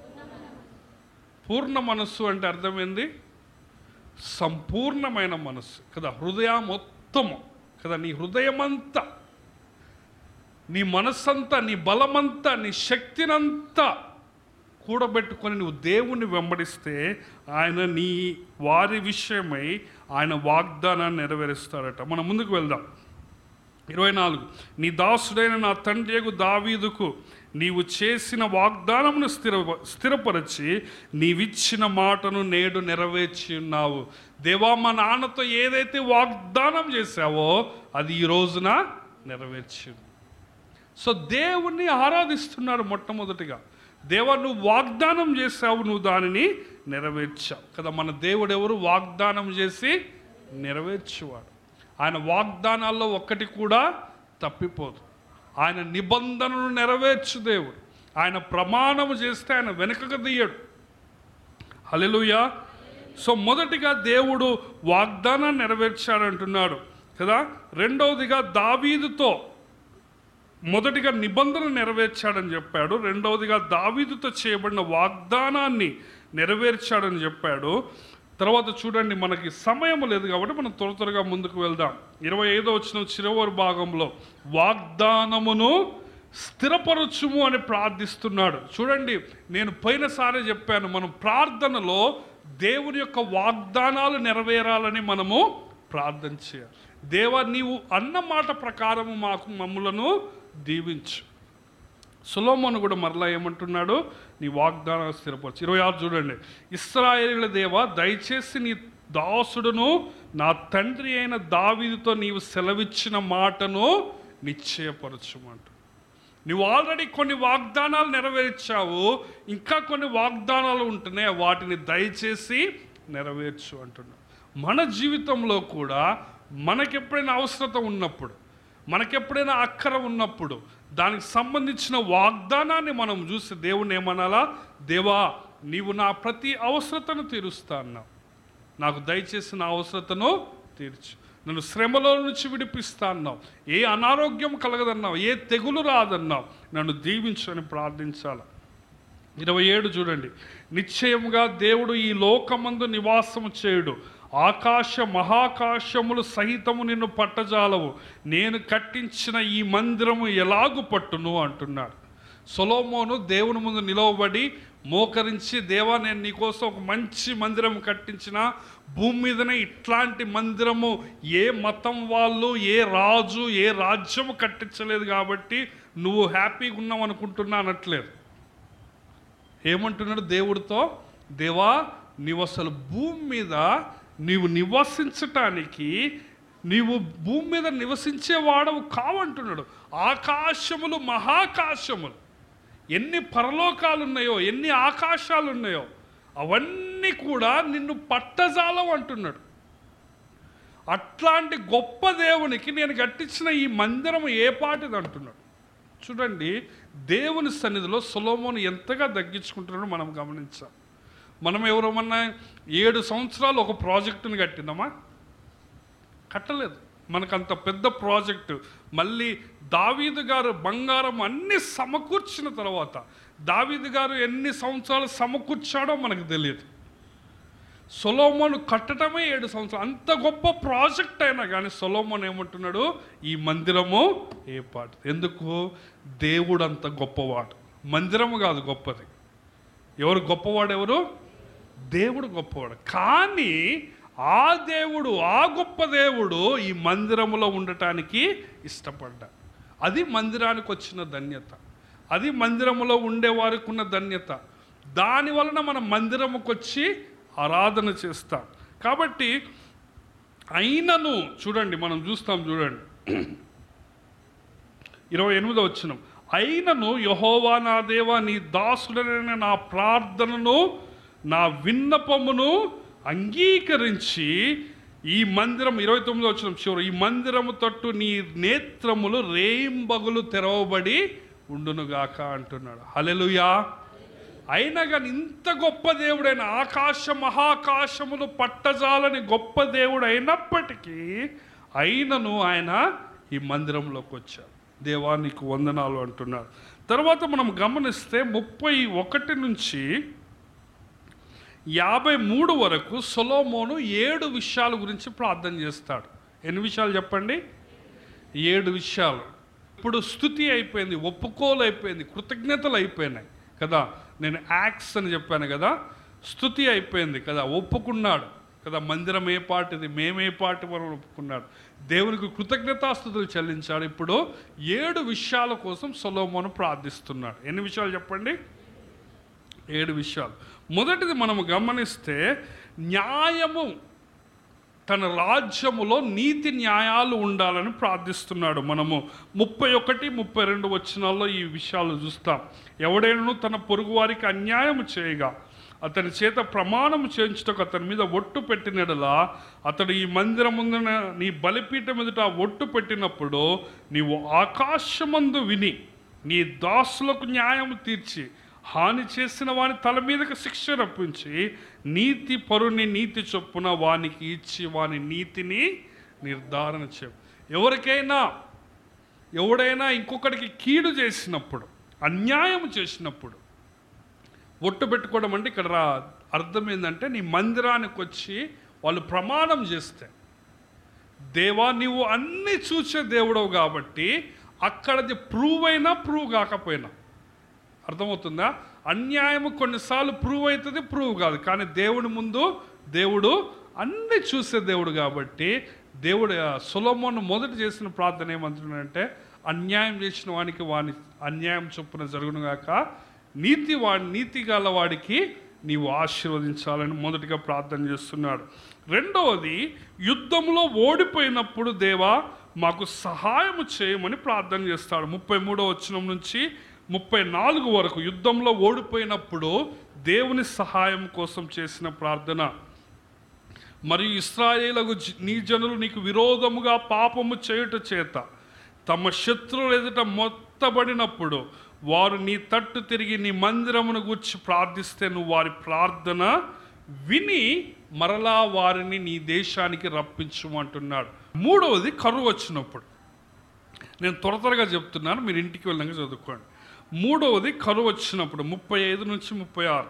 పూర్ణ మనస్సు అంటే అర్థమైంది సంపూర్ణమైన మనస్సు కదా హృదయం మొత్తము కదా నీ హృదయమంతా నీ మనస్సంతా నీ బలమంతా నీ శక్తినంతా కూడబెట్టుకొని నువ్వు దేవుణ్ణి వెంబడిస్తే ఆయన నీ వారి విషయమై ఆయన వాగ్దానాన్ని నెరవేరుస్తాడట మనం ముందుకు వెళ్దాం ఇరవై నాలుగు నీ దాసుడైన నా తండ్రియగు దావీదుకు నీవు చేసిన వాగ్దానమును స్థిర స్థిరపరచి నీవిచ్చిన మాటను నేడు నెరవేర్చి ఉన్నావు దేవా మా నాన్నతో ఏదైతే వాగ్దానం చేశావో అది ఈ రోజున నెరవేర్చింది సో దేవుణ్ణి ఆరాధిస్తున్నాడు మొట్టమొదటిగా దేవా నువ్వు వాగ్దానం చేసావు నువ్వు దానిని నెరవేర్చావు కదా మన దేవుడు ఎవరు వాగ్దానం చేసి నెరవేర్చేవాడు ఆయన వాగ్దానాల్లో ఒక్కటి కూడా తప్పిపోదు ఆయన నిబంధనను నెరవేర్చు దేవుడు ఆయన ప్రమాణము చేస్తే ఆయన వెనుకకు తీయడు హల్లెలూయా సో మొదటిగా దేవుడు వాగ్దానాన్ని నెరవేర్చాడంటున్నాడు కదా రెండవదిగా దావీదుతో మొదటిగా నిబంధన నెరవేర్చాడని చెప్పాడు రెండవదిగా దావీదుతో చేయబడిన వాగ్దానాన్ని నెరవేర్చాడని చెప్పాడు తర్వాత చూడండి మనకి సమయం లేదు కాబట్టి మనం త్వర త్వరగా ముందుకు వెళ్దాం ఇరవై ఐదో వచ్చిన చిరవరి భాగంలో వాగ్దానమును స్థిరపరచుము అని ప్రార్థిస్తున్నాడు చూడండి నేను పోయినసారి చెప్పాను మనం ప్రార్థనలో దేవుని యొక్క వాగ్దానాలు నెరవేరాలని మనము ప్రార్థన చేయాలి దేవా నీవు అన్న మాట ప్రకారము మాకు మమ్ములను దీవించు సులోమోను కూడా మరలా ఏమంటున్నాడు నీ వాగ్దానం స్థిరపరచు ఇరవై ఆరు చూడండి ఇస్రాయేలీల దేవ దయచేసి నీ దాసుడును నా తండ్రి అయిన దావీదుతో నీవు సెలవిచ్చిన మాటను నిశ్చయపరచుమంట నువ్వు ఆల్రెడీ కొన్ని వాగ్దానాలు నెరవేర్చావు ఇంకా కొన్ని వాగ్దానాలు ఉంటున్నాయి వాటిని దయచేసి నెరవేర్చు అంటున్నావు మన జీవితంలో కూడా మనకెప్పుడైనా అవసరత ఉన్నప్పుడు మనకెప్పుడైనా అక్కర ఉన్నప్పుడు దానికి సంబంధించిన వాగ్దానాన్ని మనం చూసి దేవుని ఏమనాలా దేవా నీవు నా ప్రతి అవసరతను తీరుస్తా అన్నావు నాకు దయచేసి నా అవసరతను తీర్చు నన్ను శ్రమలో నుంచి విడిపిస్తా అన్నావు ఏ అనారోగ్యం కలగదన్నావు ఏ తెగులు రాదన్నావు నన్ను దీవించు అని ప్రార్థించాలి ఇరవై ఏడు చూడండి నిశ్చయముగా దేవుడు ఈ లోకమందు నివాసము చేయుడు ఆకాశ మహాకాశములు సహితము నిన్ను పట్టజాలవు నేను కట్టించిన ఈ మందిరము ఎలాగు పట్టును అంటున్నాడు సొలోమోను దేవుని ముందు నిలవబడి మోకరించి దేవా నేను నీకోసం ఒక మంచి మందిరం కట్టించిన భూమి మీదనే ఇట్లాంటి మందిరము ఏ మతం వాళ్ళు ఏ రాజు ఏ రాజ్యము కట్టించలేదు కాబట్టి నువ్వు హ్యాపీగా ఉన్నావు అనుకుంటున్నా అనట్లేదు ఏమంటున్నాడు దేవుడితో దేవా నీవు అసలు భూమి మీద నీవు నివసించటానికి నీవు భూమి మీద నివసించే వాడవు కావంటున్నాడు ఆకాశములు మహాకాశములు ఎన్ని పరలోకాలు ఉన్నాయో ఎన్ని ఆకాశాలు ఉన్నాయో అవన్నీ కూడా నిన్ను పట్టజాలం అంటున్నాడు అట్లాంటి గొప్ప దేవునికి నేను కట్టించిన ఈ మందిరం ఏ పాటిది అంటున్నాడు చూడండి దేవుని సన్నిధిలో సొలోమోను ఎంతగా తగ్గించుకుంటున్నాడో మనం గమనించాం మనం ఎవరమన్నా ఏడు సంవత్సరాలు ఒక ప్రాజెక్టుని కట్టిందమ్మా కట్టలేదు మనకంత పెద్ద ప్రాజెక్టు మళ్ళీ దావీదు గారు బంగారం అన్ని సమకూర్చిన తర్వాత దావీదు గారు ఎన్ని సంవత్సరాలు సమకూర్చాడో మనకు తెలియదు సొలోమోను కట్టడమే ఏడు సంవత్సరాలు అంత గొప్ప ప్రాజెక్ట్ అయినా కానీ సొలోమోన్ ఏమంటున్నాడు ఈ మందిరము ఏ పాట ఎందుకు దేవుడు అంత గొప్పవాడు మందిరము కాదు గొప్పది ఎవరు గొప్పవాడు ఎవరు దేవుడు గొప్పవాడు కానీ ఆ దేవుడు ఆ గొప్ప దేవుడు ఈ మందిరములో ఉండటానికి ఇష్టపడ్డా అది మందిరానికి వచ్చిన ధన్యత అది మందిరములో ఉండే వారికి ఉన్న ధన్యత దాని వలన మనం మందిరముకు వచ్చి ఆరాధన చేస్తాం కాబట్టి అయినను చూడండి మనం చూస్తాం చూడండి ఇరవై ఎనిమిదో వచ్చిన అయినను యహోవా నా దేవా నీ దాసుడైన నా ప్రార్థనను నా విన్నపమును అంగీకరించి ఈ మందిరం ఇరవై తొమ్మిదో వచ్చిన చివరి ఈ మందిరము తట్టు నీ నేత్రములు రేయింబగులు తెరవబడి ఉండునుగాక అంటున్నాడు హలెలుయా అయినా కానీ ఇంత గొప్ప దేవుడైన ఆకాశ మహాకాశములు పట్టజాలని గొప్ప దేవుడు అయినప్పటికీ అయినను ఆయన ఈ మందిరంలోకి వచ్చారు దేవానికి వందనాలు అంటున్నారు తర్వాత మనం గమనిస్తే ముప్పై ఒకటి నుంచి యాభై మూడు వరకు సొలోమోను ఏడు విషయాల గురించి ప్రార్థన చేస్తాడు ఎన్ని విషయాలు చెప్పండి ఏడు విషయాలు ఇప్పుడు స్థుతి అయిపోయింది ఒప్పుకోలు అయిపోయింది కృతజ్ఞతలు అయిపోయినాయి కదా నేను యాక్స్ అని చెప్పాను కదా స్థుతి అయిపోయింది కదా ఒప్పుకున్నాడు కదా మందిరం ఏ పాటిది మేమే పాటి మనం ఒప్పుకున్నాడు దేవునికి కృతజ్ఞతాస్థుతులు చెల్లించాడు ఇప్పుడు ఏడు విషయాల కోసం సొలోమోను ప్రార్థిస్తున్నాడు ఎన్ని విషయాలు చెప్పండి ఏడు విషయాలు మొదటిది మనము గమనిస్తే న్యాయము తన రాజ్యములో నీతి న్యాయాలు ఉండాలని ప్రార్థిస్తున్నాడు మనము ముప్పై ఒకటి ముప్పై రెండు వచనాల్లో ఈ విషయాలు చూస్తాం ఎవడైనా తన పొరుగువారికి అన్యాయం చేయగా అతని చేత ప్రమాణం చేయించుటకు అతని మీద ఒట్టు పెట్టినడలా అతడు ఈ మందిరం ముందున నీ బలిపీఠం ఎదుట ఆ ఒట్టు పెట్టినప్పుడు నీవు ఆకాశమందు విని నీ దాసులకు న్యాయం తీర్చి హాని చేసిన వాని తల మీదకి శిక్ష రప్పించి నీతి పరుని నీతి చొప్పున వానికి ఇచ్చి వాని నీతిని నిర్ధారణ చే ఎవరికైనా ఎవడైనా ఇంకొకరికి కీడు చేసినప్పుడు అన్యాయం చేసినప్పుడు ఒట్టు పెట్టుకోవడం అంటే ఇక్కడ రా అర్థం ఏంటంటే నీ మందిరానికి వచ్చి వాళ్ళు ప్రమాణం చేస్తే దేవా నీవు అన్ని చూసే దేవుడవు కాబట్టి అక్కడది ప్రూవ్ అయినా ప్రూవ్ కాకపోయినా అర్థమవుతుందా అన్యాయము కొన్నిసార్లు ప్రూవ్ అవుతుంది ప్రూవ్ కాదు కానీ దేవుడి ముందు దేవుడు అన్ని చూసే దేవుడు కాబట్టి దేవుడు సులభను మొదట చేసిన ప్రార్థన ఏమంటున్నాడంటే అన్యాయం చేసిన వానికి వాని అన్యాయం చొప్పున జరుగునుగాక నీతి వాడి నీతి గల వాడికి నీవు ఆశీర్వదించాలని మొదటిగా ప్రార్థన చేస్తున్నాడు రెండవది యుద్ధంలో ఓడిపోయినప్పుడు దేవా మాకు సహాయము చేయమని ప్రార్థన చేస్తాడు ముప్పై మూడో వచనం నుంచి ముప్పై నాలుగు వరకు యుద్ధంలో ఓడిపోయినప్పుడు దేవుని సహాయం కోసం చేసిన ప్రార్థన మరియు ఇస్రాయేలకు జ- నీ జనులు నీకు విరోధముగా పాపము చేయుట చేత తమ శత్రువుల ఎదుట మొత్తబడినప్పుడు వారు నీ తట్టు తిరిగి నీ మందిరమును గూర్చి ప్రార్థిస్తే నువ్వు వారి ప్రార్థన విని మరలా వారిని నీ దేశానికి రప్పించమంటున్నాడు మూడవది కరువు వచ్చినప్పుడు నేను త్వర త్వరగా చెప్తున్నాను మీరు ఇంటికి వెళ్ళాక చదువుకోండి మూడవది కరువు వచ్చినప్పుడు ముప్పై ఐదు నుంచి ముప్పై ఆరు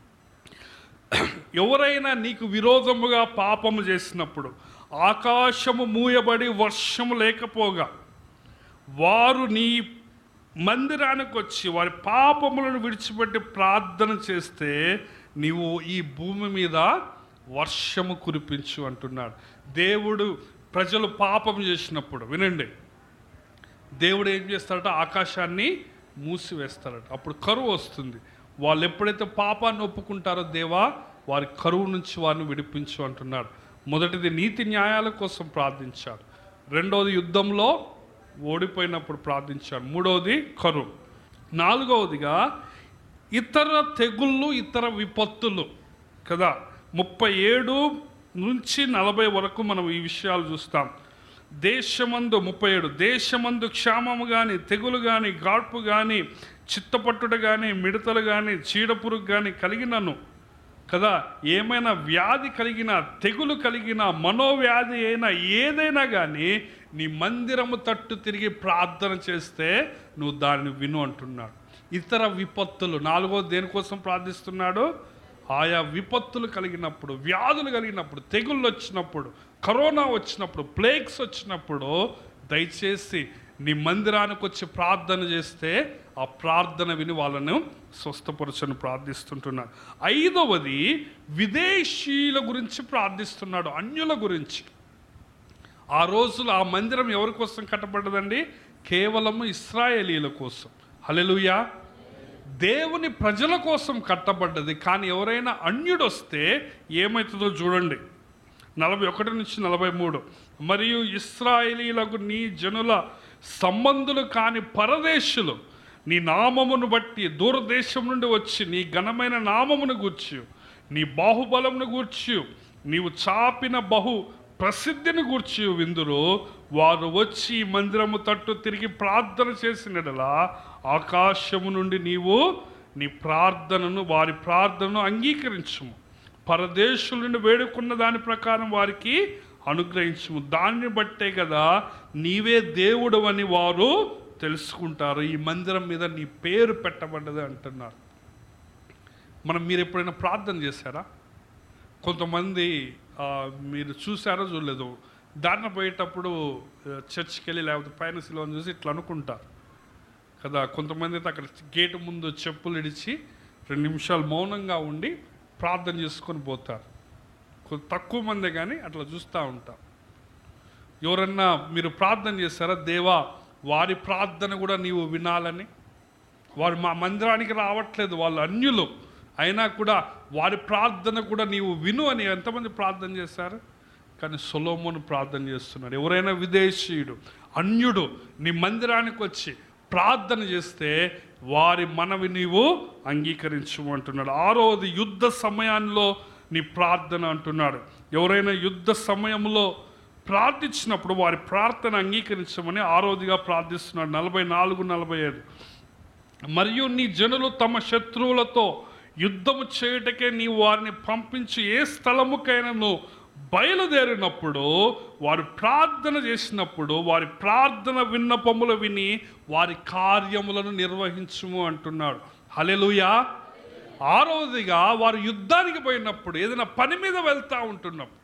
ఎవరైనా నీకు విరోధముగా పాపము చేసినప్పుడు ఆకాశము మూయబడి వర్షము లేకపోగా వారు నీ మందిరానికి వచ్చి వారి పాపములను విడిచిపెట్టి ప్రార్థన చేస్తే నీవు ఈ భూమి మీద వర్షము కురిపించు అంటున్నాడు దేవుడు ప్రజలు పాపం చేసినప్పుడు వినండి దేవుడు ఏం చేస్తాడట ఆకాశాన్ని మూసివేస్తాడట అప్పుడు కరువు వస్తుంది వాళ్ళు ఎప్పుడైతే పాపాన్ని ఒప్పుకుంటారో దేవా వారి కరువు నుంచి వారిని విడిపించు అంటున్నాడు మొదటిది నీతి న్యాయాల కోసం ప్రార్థించాడు రెండవది యుద్ధంలో ఓడిపోయినప్పుడు ప్రార్థించాడు మూడవది కరువు నాలుగవదిగా ఇతర తెగుళ్ళు ఇతర విపత్తులు కదా ముప్పై ఏడు నుంచి నలభై వరకు మనం ఈ విషయాలు చూస్తాం దేశమందు ముప్పై ఏడు దేశమందు క్షామము కానీ తెగులు కానీ గాడ్పు కానీ చిత్తపట్టుట కానీ మిడతలు కానీ చీడపురుగు కానీ కలిగినను కదా ఏమైనా వ్యాధి కలిగిన తెగులు కలిగిన మనోవ్యాధి అయినా ఏదైనా కానీ నీ మందిరము తట్టు తిరిగి ప్రార్థన చేస్తే నువ్వు దాన్ని విను అంటున్నాడు ఇతర విపత్తులు నాలుగో దేనికోసం ప్రార్థిస్తున్నాడు ఆయా విపత్తులు కలిగినప్పుడు వ్యాధులు కలిగినప్పుడు తెగుళ్ళు వచ్చినప్పుడు కరోనా వచ్చినప్పుడు ప్లేగ్స్ వచ్చినప్పుడు దయచేసి నీ మందిరానికి వచ్చి ప్రార్థన చేస్తే ఆ ప్రార్థన విని వాళ్ళను స్వస్థపరచని ప్రార్థిస్తుంటున్నాడు ఐదవది విదేశీయుల గురించి ప్రార్థిస్తున్నాడు అన్యుల గురించి ఆ రోజులు ఆ మందిరం ఎవరి కోసం కట్టబడ్డదండి కేవలం ఇస్రాయేలీల కోసం హల్లెలూయా దేవుని ప్రజల కోసం కట్టబడ్డది కానీ ఎవరైనా అన్యుడు వస్తే ఏమవుతుందో చూడండి నలభై ఒకటి నుంచి నలభై మూడు మరియు ఇస్రాయేలీలకు నీ జనుల సంబంధులు కాని పరదేశులు నీ నామమును బట్టి దూరదేశం నుండి వచ్చి నీ ఘనమైన నామమును గూర్చి నీ బాహుబలమును గూర్చి నీవు చాపిన బహు ప్రసిద్ధిని గూర్చి విందురు వారు వచ్చి ఈ మందిరము తట్టు తిరిగి ప్రార్థన చేసినడలా ఆకాశము నుండి నీవు నీ ప్రార్థనను వారి ప్రార్థనను అంగీకరించుము పరదేశుల నుండి వేడుకున్న దాని ప్రకారం వారికి అనుగ్రహించుము దాన్ని బట్టే కదా నీవే దేవుడు అని వారు తెలుసుకుంటారు ఈ మందిరం మీద నీ పేరు పెట్టబడ్డది అంటున్నారు మనం మీరు ఎప్పుడైనా ప్రార్థన చేశారా కొంతమంది ఆ, మీరు చూసారో చూడలేదు దారిన పోయేటప్పుడు ఆ, చర్చ్కి వెళ్ళి లేకపోతే పైన శిలువను చూసి ఇట్లా అనుకుంటారు కదా కొంతమంది అయితే అక్కడ గేటు ముందు చెప్పులు ఇడిచి రెండు నిమిషాలు మౌనంగా ఉండి ప్రార్థన చేసుకొని పోతారు కొ- తక్కువ మందే కానీ అట్లా చూస్తూ ఉంటాం ఎవరన్నా మీరు ప్రార్థన చేస్తారా దేవా వారి ప్రార్థన కూడా నీవు వినాలని వారు మా మందిరానికి రావట్లేదు వాళ్ళు అన్యులు అయినా కూడా వారి ప్రార్థన కూడా నీవు విను అని ఎంతమంది ప్రార్థన చేశారు కానీ సొలోమోను ప్రార్థన చేస్తున్నాడు ఎవరైనా విదేశీయుడు అన్యుడు నీ మందిరానికి వచ్చి ప్రార్థన చేస్తే వారి మనవి నీవు అంగీకరించు అంటున్నాడు ఆరోది యుద్ధ సమయాల్లో నీ ప్రార్థన అంటున్నాడు ఎవరైనా యుద్ధ సమయంలో ప్రార్థించినప్పుడు వారి ప్రార్థన అంగీకరించమని ఆరోదిగా ప్రార్థిస్తున్నాడు నలభై నాలుగు నలభై ఐదు మరియు నీ జనులు తమ శత్రువులతో యుద్ధము చేయుటకే నీ వారిని పంపించి ఏ స్థలముకైనాను బయలుదేరినప్పుడు వారు ప్రార్థన చేసినప్పుడు వారి ప్రార్థన విన్నపములు విని వారి కార్యములను నిర్వహించుము అంటున్నాడు హలెలుయా ఆరోదిగా వారు యుద్ధానికి పోయినప్పుడు ఏదైనా పని మీద వెళ్తూ ఉంటున్నప్పుడు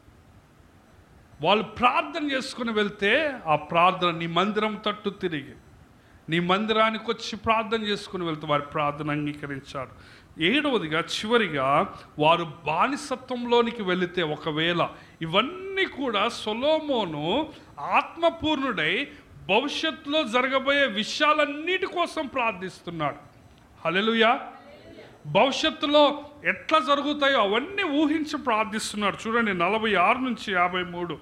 వాళ్ళు ప్రార్థన చేసుకుని వెళ్తే ఆ ప్రార్థన నీ మందిరం తట్టు తిరిగి నీ మందిరానికి వచ్చి ప్రార్థన చేసుకుని వెళ్తే వారి ప్రార్థన అంగీకరించారు ఏడవదిగా చివరిగా వారు బానిసత్వంలోనికి వెళితే ఒకవేళ ఇవన్నీ కూడా సొలోమోను ఆత్మపూర్ణుడై భవిష్యత్తులో జరగబోయే విషయాలన్నిటి కోసం ప్రార్థిస్తున్నాడు హల్లెలూయా భవిష్యత్తులో ఎట్లా జరుగుతాయో అవన్నీ ఊహించి ప్రార్థిస్తున్నాడు చూడండి నలభై ఆరు నుంచి యాభై మూడు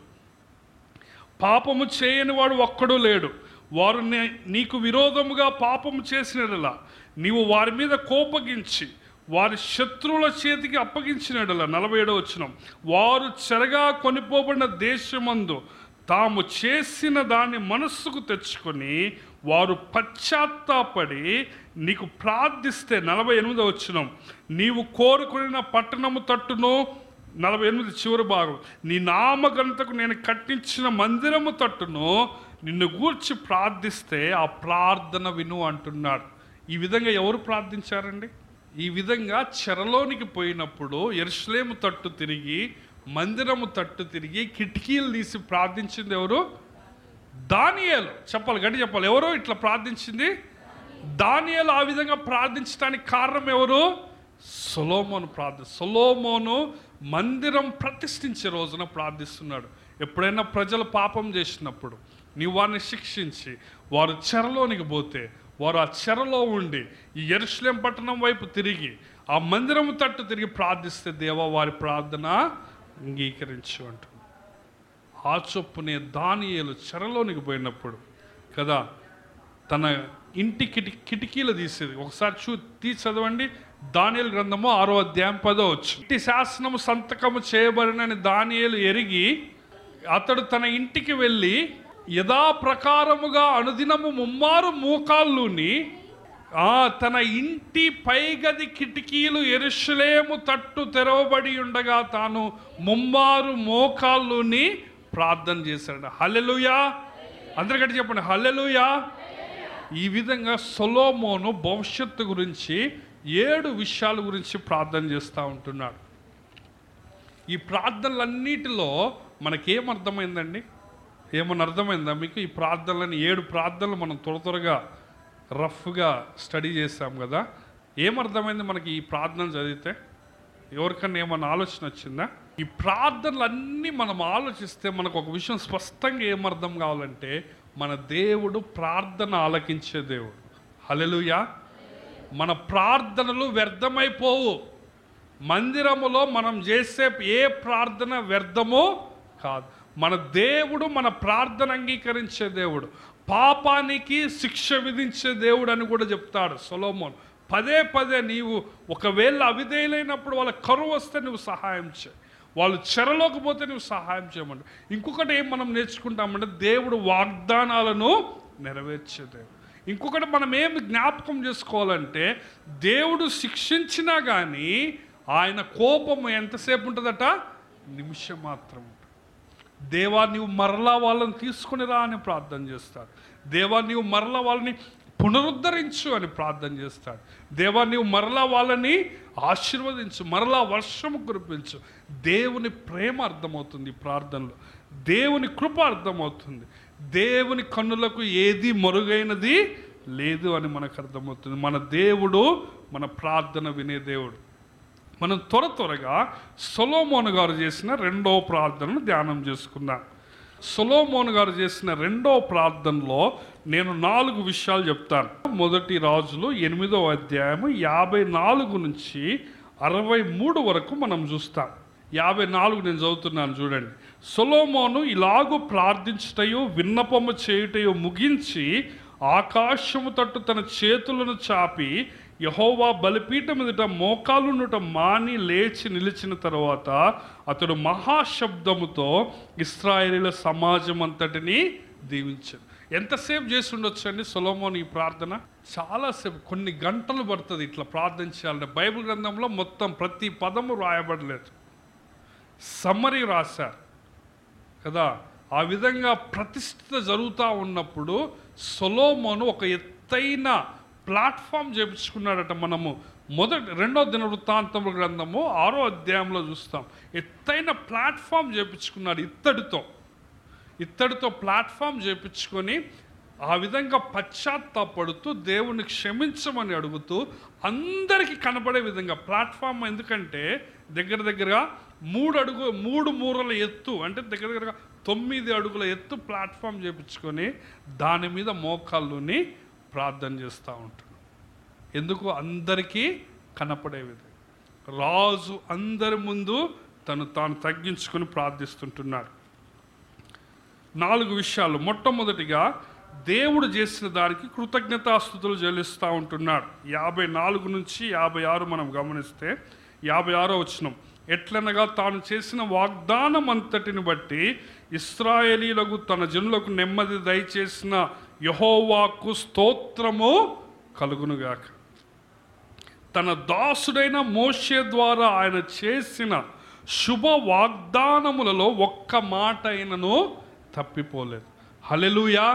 పాపము చేయని వాడు ఒక్కడూ లేడు వారు నే- నీకు విరోధముగా పాపము చేసినడలా నీవు వారి మీద కోపగించి వారి శత్రువుల చేతికి అప్పగించినడలా నలభై ఏడో వచ్చిన వారు చెరగా కొనిపోబడిన దేశమందు తాము చేసిన దాన్ని మనస్సుకు తెచ్చుకొని వారు పశ్చాత్తాపడి నీకు ప్రార్థిస్తే నలభై ఎనిమిదో వచ్చిన నీవు కోరుకున్న పట్టణము తట్టును నలభై ఎనిమిది చివరి భాగం నీ నామగంతకు నేను కట్టించిన మందిరము తట్టును నిన్ను గూర్చి ప్రార్థిస్తే ఆ ప్రార్థన విను అంటున్నాడు ఈ విధంగా ఎవరు ప్రార్థించారండి ఈ విధంగా చెరలోనికి పోయినప్పుడు ఎరుసలేము తట్టు తిరిగి మందిరము తట్టు తిరిగి కిటికీలు తీసి ప్రార్థించింది ఎవరు దానియేలు చెప్పాలి గట్టి చెప్పాలి ఎవరు ఇట్లా ప్రార్థించింది దానియేలు ఆ విధంగా ప్రార్థించడానికి కారణం ఎవరు సొలోమోను ప్రార్థి సొలోమోను మందిరం ప్రతిష్ఠించే రోజున ప్రార్థిస్తున్నాడు ఎప్పుడైనా ప్రజలు పాపం చేసినప్పుడు నీవు వారిని శిక్షించి వారు చెరలోనికి పోతే వారు ఆ చెరలో ఉండి ఈ ఎరుశ్లేం పట్టణం వైపు తిరిగి ఆ మందిరం తట్టు తిరిగి ప్రార్థిస్తే దేవా వారి ప్రార్థన అంగీకరించు అంటున్నాడు ఆ చొప్పునే దానియేలు చెరలోనికి పోయినప్పుడు కదా తన ఇంటి కిటి కిటికీలు తీసేది ఒకసారి చూ తీసి చదవండి దానియేలు గ్రంథము ఆరో అధ్యాయం పదో వచ్చు ఇంటి శాసనము సంతకము చేయబడినని దానియేలు ఎరిగి అతడు తన ఇంటికి వెళ్ళి యథాప్రకారముగా అనుదినము ముమ్మారు మోకాళ్ళుని ఆ తన ఇంటి పైగది కిటికీలు ఎరుషలేము తట్టు తెరవబడి ఉండగా తాను ముమ్మారు మోకాళ్ళుని ప్రార్థన చేశాడు హల్లెలూయా అందరికంటే చెప్పండి హల్లెలూయా ఈ విధంగా సొలోమోను భవిష్యత్తు గురించి ఏడు విషయాల గురించి ప్రార్థన చేస్తూ ఉంటున్నాడు ఈ ప్రార్థనలన్నిటిలో మనకేం అర్థమైందండి ఏమన్నా అర్థమైందా మీకు ఈ ప్రార్థనలని ఏడు ప్రార్థనలు మనం త్వర త్వరగా రఫ్గా స్టడీ చేసాం కదా ఏమర్థమైంది మనకి ఈ ప్రార్థన చదివితే ఎవరికన్నా ఏమన్నా ఆలోచన వచ్చిందా ఈ ప్రార్థనలన్నీ మనం ఆలోచిస్తే మనకు ఒక విషయం స్పష్టంగా ఏమర్థం కావాలంటే మన దేవుడు ప్రార్థన ఆలకించే దేవుడు హలెలుయా మన ప్రార్థనలు వ్యర్థమైపోవు మందిరములో మనం చేసే ఏ ప్రార్థన వ్యర్థమో కాదు మన దేవుడు మన ప్రార్థన అంగీకరించే దేవుడు పాపానికి శిక్ష విధించే దేవుడు అని కూడా చెప్తాడు సొలోమోన్ పదే పదే నీవు ఒకవేళ అవిధేయులైనప్పుడు వాళ్ళ కరువు వస్తే నువ్వు సహాయం చేయి వాళ్ళు చెరలోకి పోతే నువ్వు సహాయం చేయమంట ఇంకొకటి ఏం మనం నేర్చుకుంటామంటే దేవుడు వాగ్దానాలను నెరవేర్చే దేవుడు ఇంకొకటి మనం ఏం జ్ఞాపకం చేసుకోవాలంటే దేవుడు శిక్షించినా కానీ ఆయన కోపం ఎంతసేపు ఉంటుందట నిమిషం మాత్రం ఉంటుంది దేవా నీవు మరలా వాళ్ళని తీసుకుని రా అని ప్రార్థన చేస్తాడు దేవా నీవు మరలా వాళ్ళని పునరుద్ధరించు అని ప్రార్థన చేస్తాడు దేవా నీవు మరలా వాళ్ళని ఆశీర్వదించు మరలా వర్షము కురిపించు దేవుని ప్రేమ అర్థమవుతుంది ఈ ప్రార్థనలో దేవుని కృప అర్థమవుతుంది దేవుని కన్నులకు ఏది మరుగైనది లేదు అని మనకు అర్థమవుతుంది మన దేవుడు మన ప్రార్థన వినే దేవుడు మనం త్వర త్వరగా సొలోమోను గారు చేసిన రెండో ప్రార్థనను ధ్యానం చేసుకుందాం సొలోమోను గారు చేసిన రెండో ప్రార్థనలో నేను నాలుగు విషయాలు చెప్తాను మొదటి రాజులు ఎనిమిదో అధ్యాయము యాభై నాలుగు నుంచి అరవై మూడు వరకు మనం చూస్తాం యాభై నాలుగు నేను చదువుతున్నాను చూడండి సొలోమోను ఇలాగూ ప్రార్థించుటయు విన్నపము చేయుటయు ముగించి ఆకాశము తట్టు తన చేతులను చాపి యహోవా బలిపీఠం ఎదుట మోకాలునుట మాని లేచి నిలిచిన తర్వాత అతడు మహాశబ్దముతో ఇస్రాయేలీల సమాజం అంతటిని దీవించాడు ఎంతసేపు చేసి ఉండొచ్చు అండి సొలోమోన్ ఈ ప్రార్థన చాలాసేపు కొన్ని గంటలు పడుతుంది ఇట్లా ప్రార్థన చేయాలంటే బైబిల్ గ్రంథంలో మొత్తం ప్రతి పదము రాయబడలేదు సమ్మరీ రాశారు కదా ఆ విధంగా ప్రతిష్ఠిత జరుగుతూ ఉన్నప్పుడు సొలోమోను ఒక ఎత్తైన ప్లాట్ఫామ్ చేపించుకున్నాడట మనము మొదటి రెండో దిన వృత్తాంతముల గ్రంథము ఆరో అధ్యాయంలో చూస్తాం ఎత్తైన ప్లాట్ఫామ్ చేపించుకున్నాడు ఇత్తడితో ఇత్తడితో ప్లాట్ఫామ్ చేపించుకొని ఆ విధంగా పశ్చాత్తాపడుతూ దేవుని క్షమించమని అడుగుతూ అందరికీ కనబడే విధంగా ప్లాట్ఫామ్ ఎందుకంటే దగ్గర దగ్గరగా మూడు అడుగు మూడు మూరల ఎత్తు అంటే దగ్గర దగ్గరగా తొమ్మిది అడుగుల ఎత్తు ప్లాట్ఫామ్ చేపించుకొని దాని మీద మోకాళ్ళుని ప్రార్థన చేస్తూ ఉంటాడు ఎందుకు అందరికీ కనపడే విధంగా రాజు అందరి ముందు తను తాను తగ్గించుకొని ప్రార్థిస్తుంటున్నాడు నాలుగు విషయాలు మొట్టమొదటిగా దేవుడు చేసిన దానికి కృతజ్ఞతాస్థుతులు చెల్లిస్తూ ఉంటున్నాడు యాభై నాలుగు నుంచి యాభై ఆరు మనం గమనిస్తే యాభై ఆరో వచ్చినాం ఎట్లనగా తాను చేసిన వాగ్దానం అంతటిని బట్టి ఇస్రాయేలీలకు తన జనులకు నెమ్మది దయచేసిన యహోవాకు స్తోత్రము కలుగునుగాక తన దాసుడైన మోషే ద్వారా ఆయన చేసిన శుభ వాగ్దానములలో ఒక్క మాట అయినను తప్పిపోలేదు హలెలుయా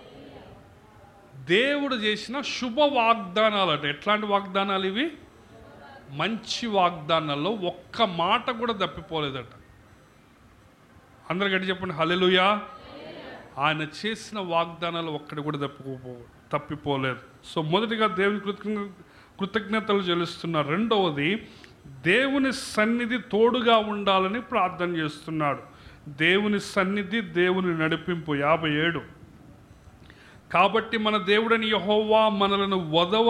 దేవుడు చేసిన శుభ వాగ్దానాలు అంటే ఎట్లాంటి వాగ్దానాలు ఇవి మంచి వాగ్దానాల్లో ఒక్క మాట కూడా తప్పిపోలేదట అందరు గట్టి చెప్పండి హలెలుయా ఆయన చేసిన వాగ్దానాలు ఒక్కటి కూడా తప్పిపో తప్పిపోలేదు సో మొదటిగా దేవుని కృతజ్ఞ కృతజ్ఞతలు చెల్లిస్తున్నారు రెండవది దేవుని సన్నిధి తోడుగా ఉండాలని ప్రార్థన చేస్తున్నాడు దేవుని సన్నిధి దేవుని నడిపింపు యాభై ఏడు కాబట్టి మన దేవుడని యహోవా మనలను వదవ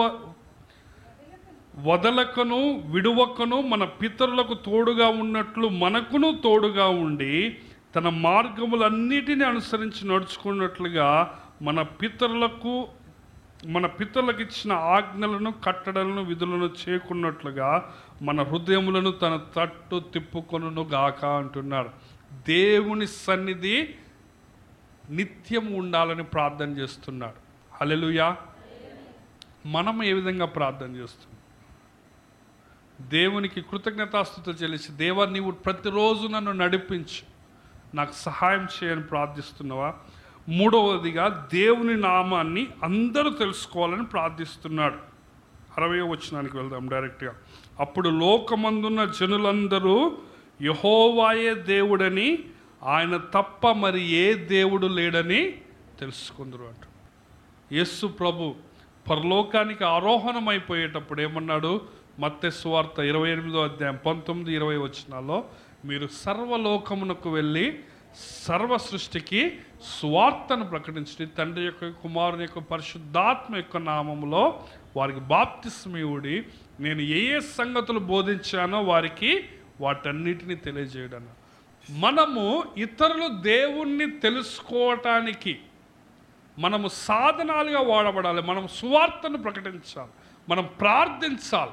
వదలకను విడువకను మన పితరులకు తోడుగా ఉన్నట్లు మనకును తోడుగా ఉండి తన మార్గములన్నిటిని అనుసరించి నడుచుకున్నట్లుగా మన పితరులకు మన పితరులకు ఇచ్చిన ఆజ్ఞలను కట్టడలను విధులను చేకున్నట్లుగా మన హృదయములను తన తట్టు తిప్పుకొనును గాక అంటున్నాడు దేవుని సన్నిధి నిత్యం ఉండాలని ప్రార్థన చేస్తున్నాడు హలెలుయా మనం ఏ విధంగా ప్రార్థన చేస్తున్నాం దేవునికి కృతజ్ఞతాస్థుతులు చెల్లించి దేవా నీవు ప్రతిరోజు నన్ను నడిపించు నాకు సహాయం చేయని ప్రార్థిస్తున్నావా మూడవదిగా దేవుని నామాన్ని అందరూ తెలుసుకోవాలని ప్రార్థిస్తున్నాడు అరవై వచనానికి వెళ్దాం డైరెక్ట్గా అప్పుడు లోకమందున్న జనులందరూ యహోవాయే దేవుడని ఆయన తప్ప మరి ఏ దేవుడు లేడని తెలుసుకుందరు అంట యేసు ప్రభు పరలోకానికి ఆరోహణమైపోయేటప్పుడు ఏమన్నాడు మత్తె సువార్త ఇరవై ఎనిమిదో అధ్యాయం పంతొమ్మిది ఇరవై వచనాల్లో మీరు సర్వలోకమునకు వెళ్ళి సర్వ సృష్టికి సువార్తను ప్రకటించి తండ్రి యొక్క కుమారుని యొక్క పరిశుద్ధాత్మ యొక్క నామములో వారికి బాప్తిస్మీవుడి నేను ఏ ఏ సంగతులు బోధించానో వారికి వాటన్నిటిని తెలియజేయడం మనము ఇతరులు దేవుణ్ణి తెలుసుకోవటానికి మనము సాధనాలుగా వాడబడాలి మనం సువార్తను ప్రకటించాలి మనం ప్రార్థించాలి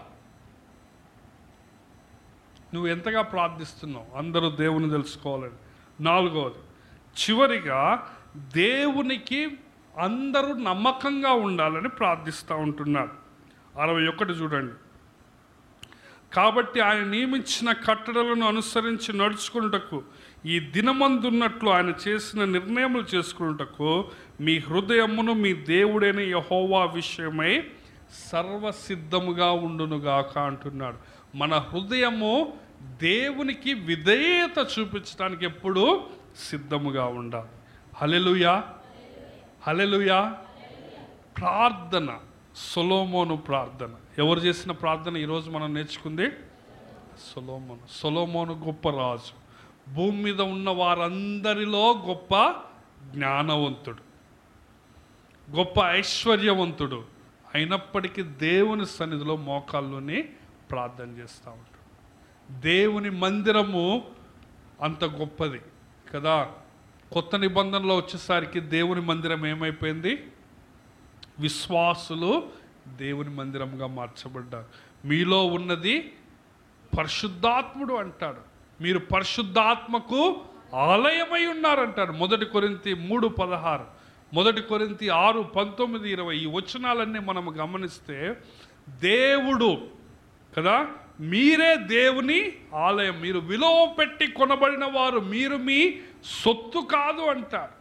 నువ్వు ఎంతగా ప్రార్థిస్తున్నావు అందరూ దేవుని తెలుసుకోవాలని నాలుగవది చివరిగా దేవునికి అందరూ నమ్మకంగా ఉండాలని ప్రార్థిస్తూ ఉంటున్నాడు అరవై ఒకటి చూడండి కాబట్టి ఆయన నియమించిన కట్టడలను అనుసరించి నడుచుకున్నటకు ఈ దినమందున్నట్లు ఆయన చేసిన నిర్ణయములు చేసుకున్నటకు మీ హృదయమును మీ దేవుడైన యహోవా విషయమై సర్వసిద్ధముగా ఉండునుగాక అంటున్నాడు మన హృదయము దేవునికి విధేయత చూపించడానికి ఎప్పుడు సిద్ధముగా ఉండాలి హలెలుయా హలెలుయా ప్రార్థన సొలోమోను ప్రార్థన ఎవరు చేసిన ప్రార్థన ఈరోజు మనం నేర్చుకుంది సొలోమోను సొలోమోను గొప్ప రాజు భూమి మీద ఉన్న వారందరిలో గొప్ప జ్ఞానవంతుడు గొప్ప ఐశ్వర్యవంతుడు అయినప్పటికీ దేవుని సన్నిధిలో మోకాల్లోనే ప్రార్థన చేస్తూ ఉంటాడు దేవుని మందిరము అంత గొప్పది కదా కొత్త నిబంధనలో వచ్చేసరికి దేవుని మందిరం ఏమైపోయింది విశ్వాసులు దేవుని మందిరంగా మార్చబడ్డారు మీలో ఉన్నది పరిశుద్ధాత్ముడు అంటాడు మీరు పరిశుద్ధాత్మకు ఆలయమై ఉన్నారంటాడు మొదటి కొరింతి మూడు పదహారు మొదటి కొరింతి ఆరు పంతొమ్మిది ఇరవై ఈ వచనాలన్నీ మనం గమనిస్తే దేవుడు కదా మీరే దేవుని ఆలయం మీరు విలువ పెట్టి కొనబడిన వారు మీరు మీ సొత్తు కాదు అంటారు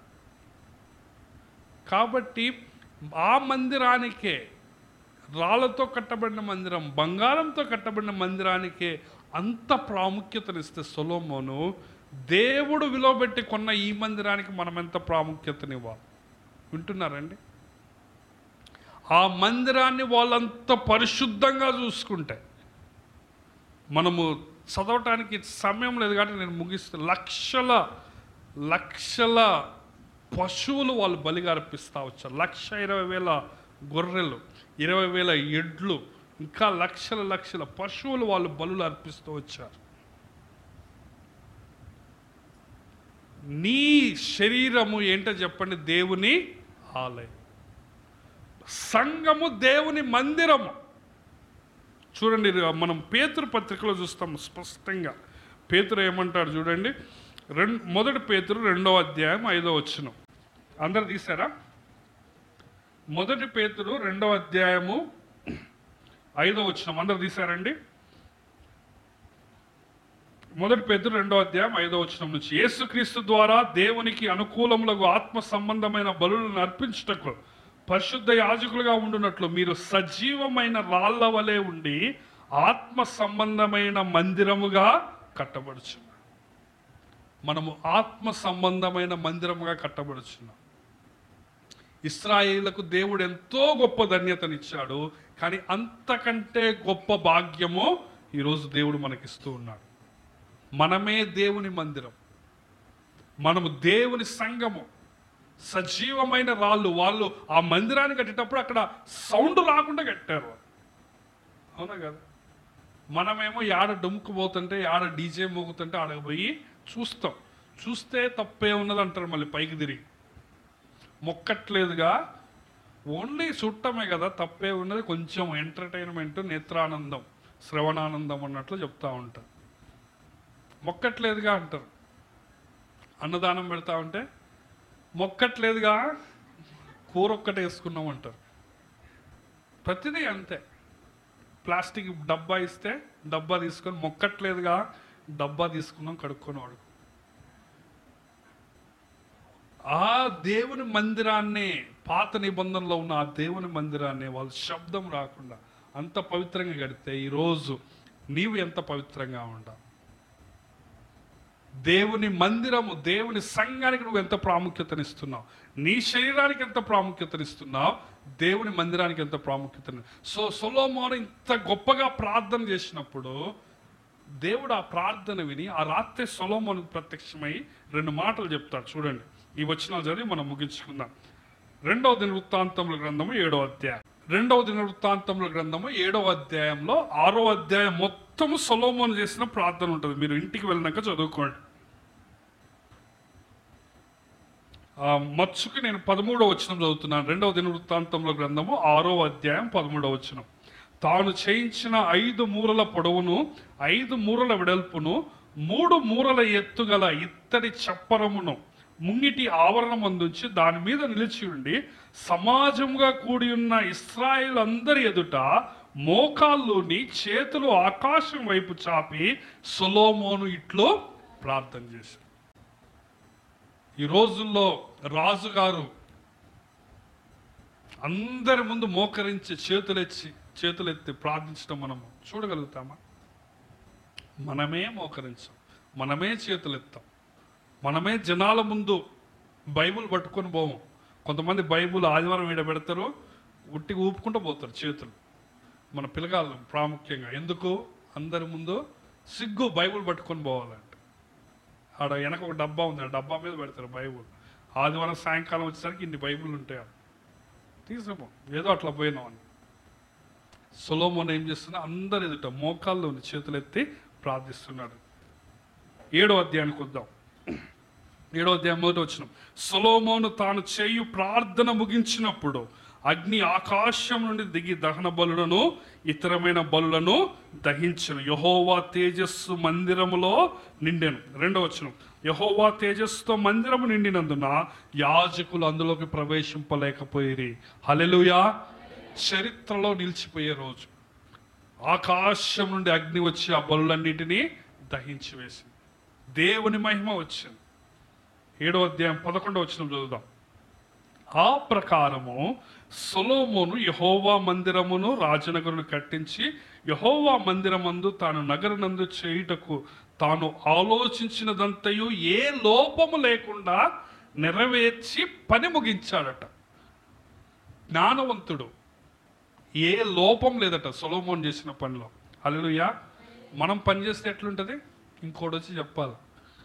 కాబట్టి ఆ మందిరానికే రాళ్ళతో కట్టబడిన మందిరం బంగారంతో కట్టబడిన మందిరానికే అంత ప్రాముఖ్యతనిస్తే సొలోమోను దేవుడు విలువబెట్టి కొన్న ఈ మందిరానికి మనం ఎంత ప్రాముఖ్యతనివ్వాలి వింటున్నారండి ఆ మందిరాన్ని వాళ్ళంత పరిశుద్ధంగా చూసుకుంటే మనము చదవటానికి సమయం లేదు కాబట్టి నేను ముగిస్తే లక్షల లక్షల పశువులు వాళ్ళు బలిగా అర్పిస్తూ వచ్చారు లక్ష ఇరవై వేల గొర్రెలు ఇరవై వేల ఎడ్లు ఇంకా లక్షల లక్షల పశువులు వాళ్ళు బలులు అర్పిస్తూ వచ్చారు నీ శరీరము ఏంటో చెప్పండి దేవుని ఆలయం సంఘము దేవుని మందిరము చూడండి ఇది మనం పేతురు పత్రికలో చూస్తాం స్పష్టంగా పేతురు ఏమంటాడు చూడండి రెండు మొదటి పేతురు రెండో అధ్యాయం ఐదో వచ్చిన అందరు తీసారా మొదటి పేతురు రెండో అధ్యాయము ఐదో వచ్చిన అందరు తీసారండి మొదటి పేతురు రెండో అధ్యాయం ఐదో వచనం నుంచి యేసుక్రీస్తు ద్వారా దేవునికి అనుకూలములకు ఆత్మ సంబంధమైన బలులను అర్పించుటకు పరిశుద్ధ యాజకులుగా ఉండునట్లు మీరు సజీవమైన రాళ్ల వలె ఉండి ఆత్మ సంబంధమైన మందిరముగా కట్టబడుచున్నాం మనము ఆత్మ సంబంధమైన మందిరముగా కట్టబడుచున్నాం ఇస్రాయేళ్లకు దేవుడు ఎంతో గొప్ప ధన్యతనిచ్చాడు కానీ అంతకంటే గొప్ప భాగ్యము ఈరోజు దేవుడు మనకిస్తూ ఉన్నాడు మనమే దేవుని మందిరం మనము దేవుని సంఘము సజీవమైన రాళ్ళు వాళ్ళు ఆ మందిరాన్ని కట్టేటప్పుడు అక్కడ సౌండ్ రాకుండా కట్టారు అవునా కదా మనమేమో యాడ డొమ్ముకు పోతుంటే యాడ డీజే మోగుతుంటే ఆడ పోయి చూస్తాం చూస్తే తప్పే ఉన్నది అంటారు మళ్ళీ పైకి తిరిగి మొక్కట్లేదుగా ఓన్లీ చుట్టమే కదా తప్పే ఉన్నది కొంచెం ఎంటర్టైన్మెంట్ నేత్రానందం శ్రవణానందం అన్నట్లు చెప్తా ఉంటారు మొక్కట్లేదుగా అంటారు అన్నదానం పెడతా ఉంటే మొక్కట్లేదుగా కూర ఒక్కటే వేసుకున్నాం అంటారు ప్రతిదీ అంతే ప్లాస్టిక్ డబ్బా ఇస్తే డబ్బా తీసుకొని మొక్కట్లేదుగా డబ్బా తీసుకున్నాం కడుక్కొని వాడు ఆ దేవుని మందిరాన్ని పాత నిబంధనలో ఉన్న ఆ దేవుని మందిరాన్ని వాళ్ళు శబ్దం రాకుండా అంత పవిత్రంగా గడితే ఈరోజు నీవు ఎంత పవిత్రంగా ఉండాలి దేవుని మందిరము దేవుని సంఘానికి నువ్వు ఎంత ప్రాముఖ్యతనిస్తున్నావు నీ శరీరానికి ఎంత ప్రాముఖ్యతనిస్తున్నావు దేవుని మందిరానికి ఎంత ప్రాముఖ్యత సో సొలోమోను ఇంత గొప్పగా ప్రార్థన చేసినప్పుడు దేవుడు ఆ ప్రార్థన విని ఆ రాత్రి సొలోమోను ప్రత్యక్షమై రెండు మాటలు చెప్తాడు చూడండి ఈ వచనాలు చదివి మనం ముగించుకుందాం రెండవ దిన వృత్తాంతముల గ్రంథము ఏడవ అధ్యాయం రెండవ దిన వృత్తాంతముల గ్రంథము ఏడవ అధ్యాయంలో ఆరో అధ్యాయం మొత్తము సొలోమోను చేసిన ప్రార్థన ఉంటుంది మీరు ఇంటికి వెళ్ళినాక చదువుకోండి ఆ మచ్చుకి నేను పదమూడవ వచనం చదువుతున్నాను రెండవ దిన వృత్తాంతంలో గ్రంథము ఆరో అధ్యాయం పదమూడవ వచనం తాను చేయించిన ఐదు మూరల పొడవును ఐదు మూరల వెడల్పును మూడు మూరల ఎత్తుగల ఇత్తడి చప్పరమును ముంగిటి ఆవరణం అందుంచి దాని మీద నిలిచి ఉండి సమాజంగా కూడి ఉన్న ఇస్రాయేల్ అందరి ఎదుట మోకాల్లోని చేతులు ఆకాశం వైపు చాపి సొలోమోను ఇట్లో ప్రార్థన చేశాడు ఈ రోజుల్లో రాజుగారు అందరి ముందు మోకరించి చేతులెచ్చి చేతులెత్తి ప్రార్థించడం మనం చూడగలుగుతామా మనమే మోకరించాం మనమే చేతులెత్తాం మనమే జనాల ముందు బైబుల్ పట్టుకొని పోము కొంతమంది బైబుల్ ఆదివారం ఈడ పెడతారు ఉట్టిగా ఊపుకుంటూ పోతారు చేతులు మన పిల్లగాళ్ళు ప్రాముఖ్యంగా ఎందుకు అందరి ముందు సిగ్గు బైబుల్ పట్టుకొని పోవాలంటే ఆడ వెనక ఒక డబ్బా ఉంది ఆ డబ్బా మీద పెడతారు బైబుల్ ఆదివారం సాయంకాలం వచ్చేసరికి ఇన్ని బైబుల్ ఉంటాయి ఆడ. తీసుకుపో ఏదో అట్లా పోయినాం అని సొలోమోన్ ఏం చేస్తున్నా అందరు ఎదుట మోకాల్లో ఉంది చేతులు ఎత్తి ప్రార్థిస్తున్నాడు ఏడో అధ్యాయానికి వద్దాం ఏడో అధ్యాయం మొదటి వచ్చిన సొలోమోను తాను చేయు ప్రార్థన ముగించినప్పుడు అగ్ని ఆకాశం నుండి దిగి దహన బలులను ఇతరమైన బలులను దహించను యహోవా తేజస్సు మందిరములో నిండెను రెండో వచ్చిన యహోవా తేజస్సుతో మందిరము నిండినందున యాజకులు అందులోకి ప్రవేశింపలేకపోయిరి హలెలుయా చరిత్రలో నిలిచిపోయే రోజు ఆకాశం నుండి అగ్ని వచ్చి ఆ బలులన్నిటినీ దహించి వేసింది దేవుని మహిమ వచ్చింది ఏడో అధ్యాయం పదకొండో వచ్చిన చదువుదాం ఆ ప్రకారము సొలోమోను యహోవా మందిరమును రాజనగరును కట్టించి యహోవా మందిరమందు తాను నగరనందు చేయుటకు తాను ఆలోచించినదంతయు ఏ లోపము లేకుండా నెరవేర్చి పని ముగించాడట జ్ఞానవంతుడు ఏ లోపం లేదట సొలోమోన్ చేసిన పనిలో హల్లెలూయా మనం పని చేస్తే ఎట్లుంటది ఇంకోటి వచ్చి చెప్పాలి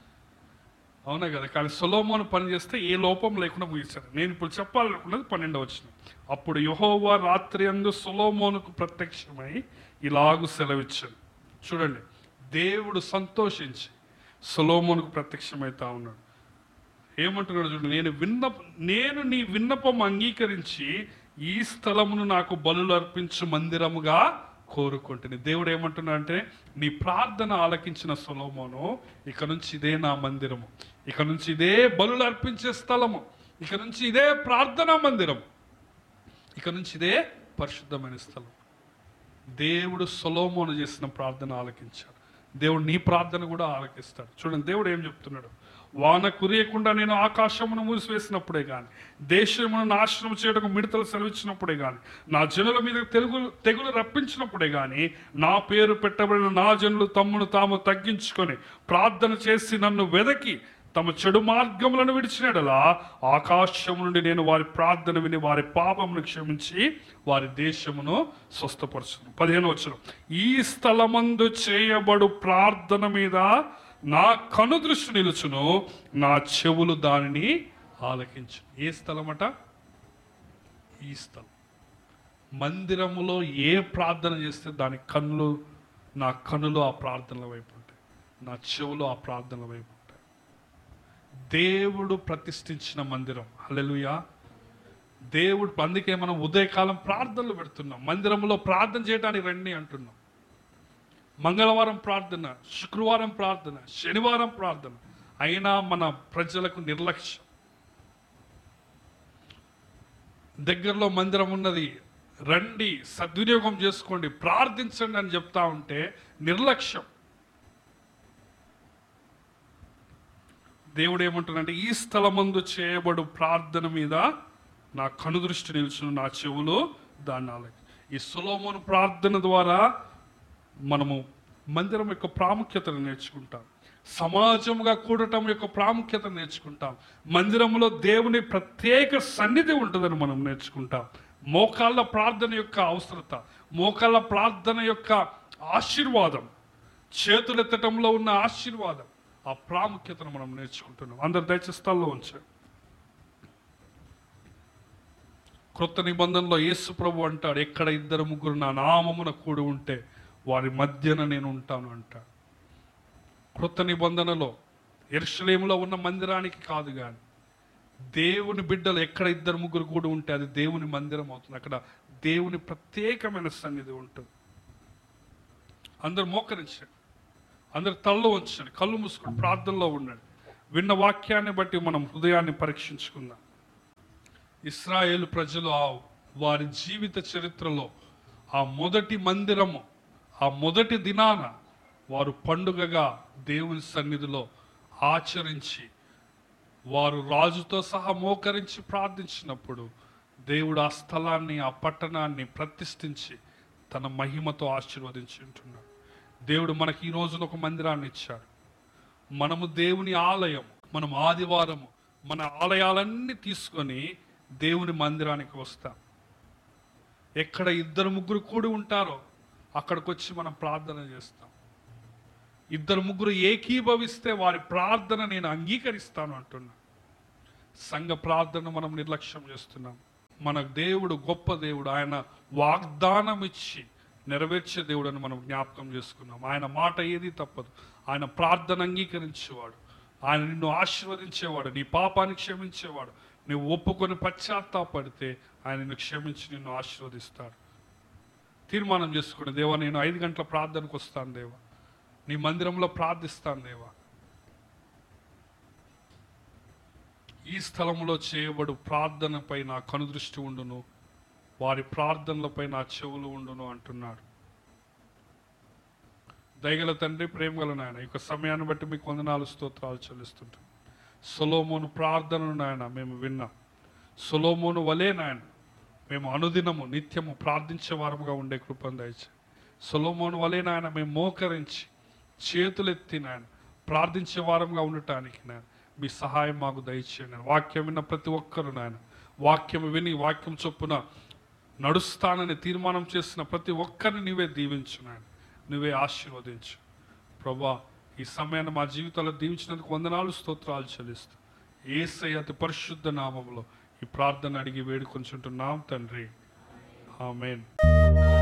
అవునా కదా కానీ సొలోమోను పని చేస్తే ఏ లోపం లేకుండా ముగిస్తాడు నేను ఇప్పుడు చెప్పాలనుకున్నది పన్నెండవ వచ్చిన అప్పుడు యహోవా రాత్రి అందు సొలోమోనుకు ప్రత్యక్షమై ఇలాగు సెలవిచ్చాడు చూడండి దేవుడు సంతోషించి సొలోమోనుకు ప్రత్యక్షమైతా ఉన్నాడు ఏమంటున్నాడు చూడండి నేను విన్నప నేను నీ విన్నపం అంగీకరించి ఈ స్థలమును నాకు బలులు అర్పించు మందిరముగా కోరుకుంటుంది దేవుడు ఏమంటున్నా అంటే నీ ప్రార్థన ఆలకించిన సొలోమోను ఇక నుంచి ఇదే నా మందిరము ఇక నుంచి ఇదే బలులు అర్పించే స్థలము ఇక నుంచి ఇదే ప్రార్థనా మందిరం ఇక నుంచి ఇదే పరిశుద్ధమైన స్థలం దేవుడు సొలోమోను చేసిన ప్రార్థన ఆలకించాడు దేవుడు నీ ప్రార్థన కూడా ఆలకిస్తాడు చూడండి దేవుడు ఏం చెప్తున్నాడు వాన కురియకుండా నేను ఆకాశమును మూసివేసినప్పుడే కానీ దేశమును నాశనం చేయడానికి మిడతలు సెలవిచ్చినప్పుడే కానీ నా జనుల మీద తెలుగు తెగులు రప్పించినప్పుడే కానీ నా పేరు పెట్టబడిన నా జనులు తమ్మును తాము తగ్గించుకొని ప్రార్థన చేసి నన్ను వెదకి తమ చెడు మార్గములను విడిచినడలా ఆకాశము నుండి నేను వారి ప్రార్థన విని వారి పాపమును క్షమించి వారి దేశమును స్వస్థపరచును పదిహేను వచ్చిన ఈ స్థలమందు చేయబడు ప్రార్థన మీద నా కనుదృష్టి నిలుచును నా చెవులు దానిని ఆలకించు ఏ స్థలమట ఈ స్థలం మందిరములో ఏ ప్రార్థన చేస్తే దాని కన్నులు నా కన్నులు ఆ ప్రార్థనల వైపు ఉంటాయి నా చెవులు ఆ ప్రార్థనల వైపు ఉంటాయి దేవుడు ప్రతిష్ఠించిన మందిరం హల్లెలూయా దేవుడు అందుకే మనం ఉదయకాలం ప్రార్థనలు పెడుతున్నాం మందిరంలో ప్రార్థన చేయడానికి రండి అంటున్నాం మంగళవారం ప్రార్థన శుక్రవారం ప్రార్థన శనివారం ప్రార్థన అయినా మన ప్రజలకు నిర్లక్ష్యం దగ్గరలో మందిరం ఉన్నది రండి సద్వినియోగం చేసుకోండి ప్రార్థించండి అని చెప్తా ఉంటే నిర్లక్ష్యం దేవుడు ఏమంటున్నాడంటే ఈ స్థలమందు చేయబడు ప్రార్థన మీద నా కనుదృష్టి నిలుచును నా చెవులు దాన్ని ఆలకి ఈ సులోమును ప్రార్థన ద్వారా మనము మందిరం యొక్క ప్రాముఖ్యతను నేర్చుకుంటాం సమాజంగా కూడటం యొక్క ప్రాముఖ్యత నేర్చుకుంటాం మందిరంలో దేవుని ప్రత్యేక సన్నిధి ఉంటుందని మనం నేర్చుకుంటాం మోకాళ్ళ ప్రార్థన యొక్క అవసరత మోకాళ్ళ ప్రార్థన యొక్క ఆశీర్వాదం చేతులెత్తటంలో ఉన్న ఆశీర్వాదం ఆ ప్రాముఖ్యతను మనం నేర్చుకుంటున్నాం అందరు దయచేసి స్థల్లో ఉంచారు క్రొత్త నిబంధనలో యేసు ప్రభు అంటాడు ఎక్కడ ఇద్దరు ముగ్గురు నా నామమున కూడి ఉంటే వారి మధ్యన నేను ఉంటాను అంటాడు క్రొత్త నిబంధనలో ఎరుషలేములో ఉన్న మందిరానికి కాదు కానీ దేవుని బిడ్డలు ఎక్కడ ఇద్దరు ముగ్గురు కూడా ఉంటే అది దేవుని మందిరం అవుతుంది అక్కడ దేవుని ప్రత్యేకమైన సన్నిధి ఉంటుంది అందరు మోకరించండి అందరు తల్లో ఉంచండి కళ్ళు మూసుకొని ప్రార్థనలో ఉండండి విన్న వాక్యాన్ని బట్టి మనం హృదయాన్ని పరీక్షించుకుందాం ఇస్రాయేల్ ప్రజలు ఆ వారి జీవిత చరిత్రలో ఆ మొదటి మందిరము ఆ మొదటి దినాన వారు పండుగగా దేవుని సన్నిధిలో ఆచరించి వారు రాజుతో సహా మోకరించి ప్రార్థించినప్పుడు దేవుడు ఆ స్థలాన్ని ఆ పట్టణాన్ని ప్రతిష్ఠించి తన మహిమతో ఆశీర్వదించి ఉంటున్నాడు దేవుడు మనకి ఈ రోజున ఒక మందిరాన్ని ఇచ్చాడు మనము దేవుని ఆలయం మనం ఆదివారము మన ఆలయాలన్నీ తీసుకొని దేవుని మందిరానికి వస్తాం ఎక్కడ ఇద్దరు ముగ్గురు కూడి ఉంటారో అక్కడికి వచ్చి మనం ప్రార్థన చేస్తాం ఇద్దరు ముగ్గురు ఏకీభవిస్తే వారి ప్రార్థన నేను అంగీకరిస్తాను అంటున్నా సంఘ ప్రార్థన మనం నిర్లక్ష్యం చేస్తున్నాం మన దేవుడు గొప్ప దేవుడు ఆయన వాగ్దానం ఇచ్చి నెరవేర్చే దేవుడు అని మనం జ్ఞాపకం చేసుకున్నాం ఆయన మాట ఏది తప్పదు ఆయన ప్రార్థన అంగీకరించేవాడు ఆయన నిన్ను ఆశీర్వదించేవాడు నీ పాపాన్ని క్షమించేవాడు నువ్వు ఒప్పుకొని పశ్చాత్తాపడితే ఆయన నిన్ను క్షమించి నిన్ను ఆశీర్వదిస్తాడు తీర్మానం చేసుకుని దేవా నేను ఐదు గంటల ప్రార్థనకు వస్తాను దేవా నీ మందిరంలో ప్రార్థిస్తాను దేవా ఈ స్థలంలో చేయబడు ప్రార్థనపై నా కనుదృష్టి ఉండును వారి ప్రార్థనలపై నా చెవులు ఉండును అంటున్నాడు దయగల తండ్రి ప్రేమగల నాయన ఈ యొక్క సమయాన్ని బట్టి మీకు వందనాలు స్తోత్రాలు చెల్లిస్తుంటాం సొలోమోను ప్రార్థనను నాయన మేము విన్నాం సొలోమోను వలే నాయన మేము అనుదినము నిత్యము ప్రార్థించే వారముగా ఉండే కృపను దయచే సొలోమోను వలే నాయన మేము మోకరించి చేతులెత్తి నాయన ప్రార్థించే వారంగా ఉండటానికి నాయన మీ సహాయం మాకు దయచేయండి నాయన. వాక్యం విన్న ప్రతి ఒక్కరు నాయన వాక్యం విని వాక్యం చొప్పున నడుస్తానని తీర్మానం చేసిన ప్రతి ఒక్కరిని నీవే దీవించు నాయన నువ్వే ఆశీర్వదించు ప్రభా ఈ సమయాన్ని మా జీవితాల్లో దీవించినందుకు వందనాలు స్తోత్రాలు చెల్లిస్తూ ఏసై అతి పరిశుద్ధ నామంలో ఈ ప్రార్థన అడిగి వేడుకొంచుంటున్నాం తండ్రి ఆమెన్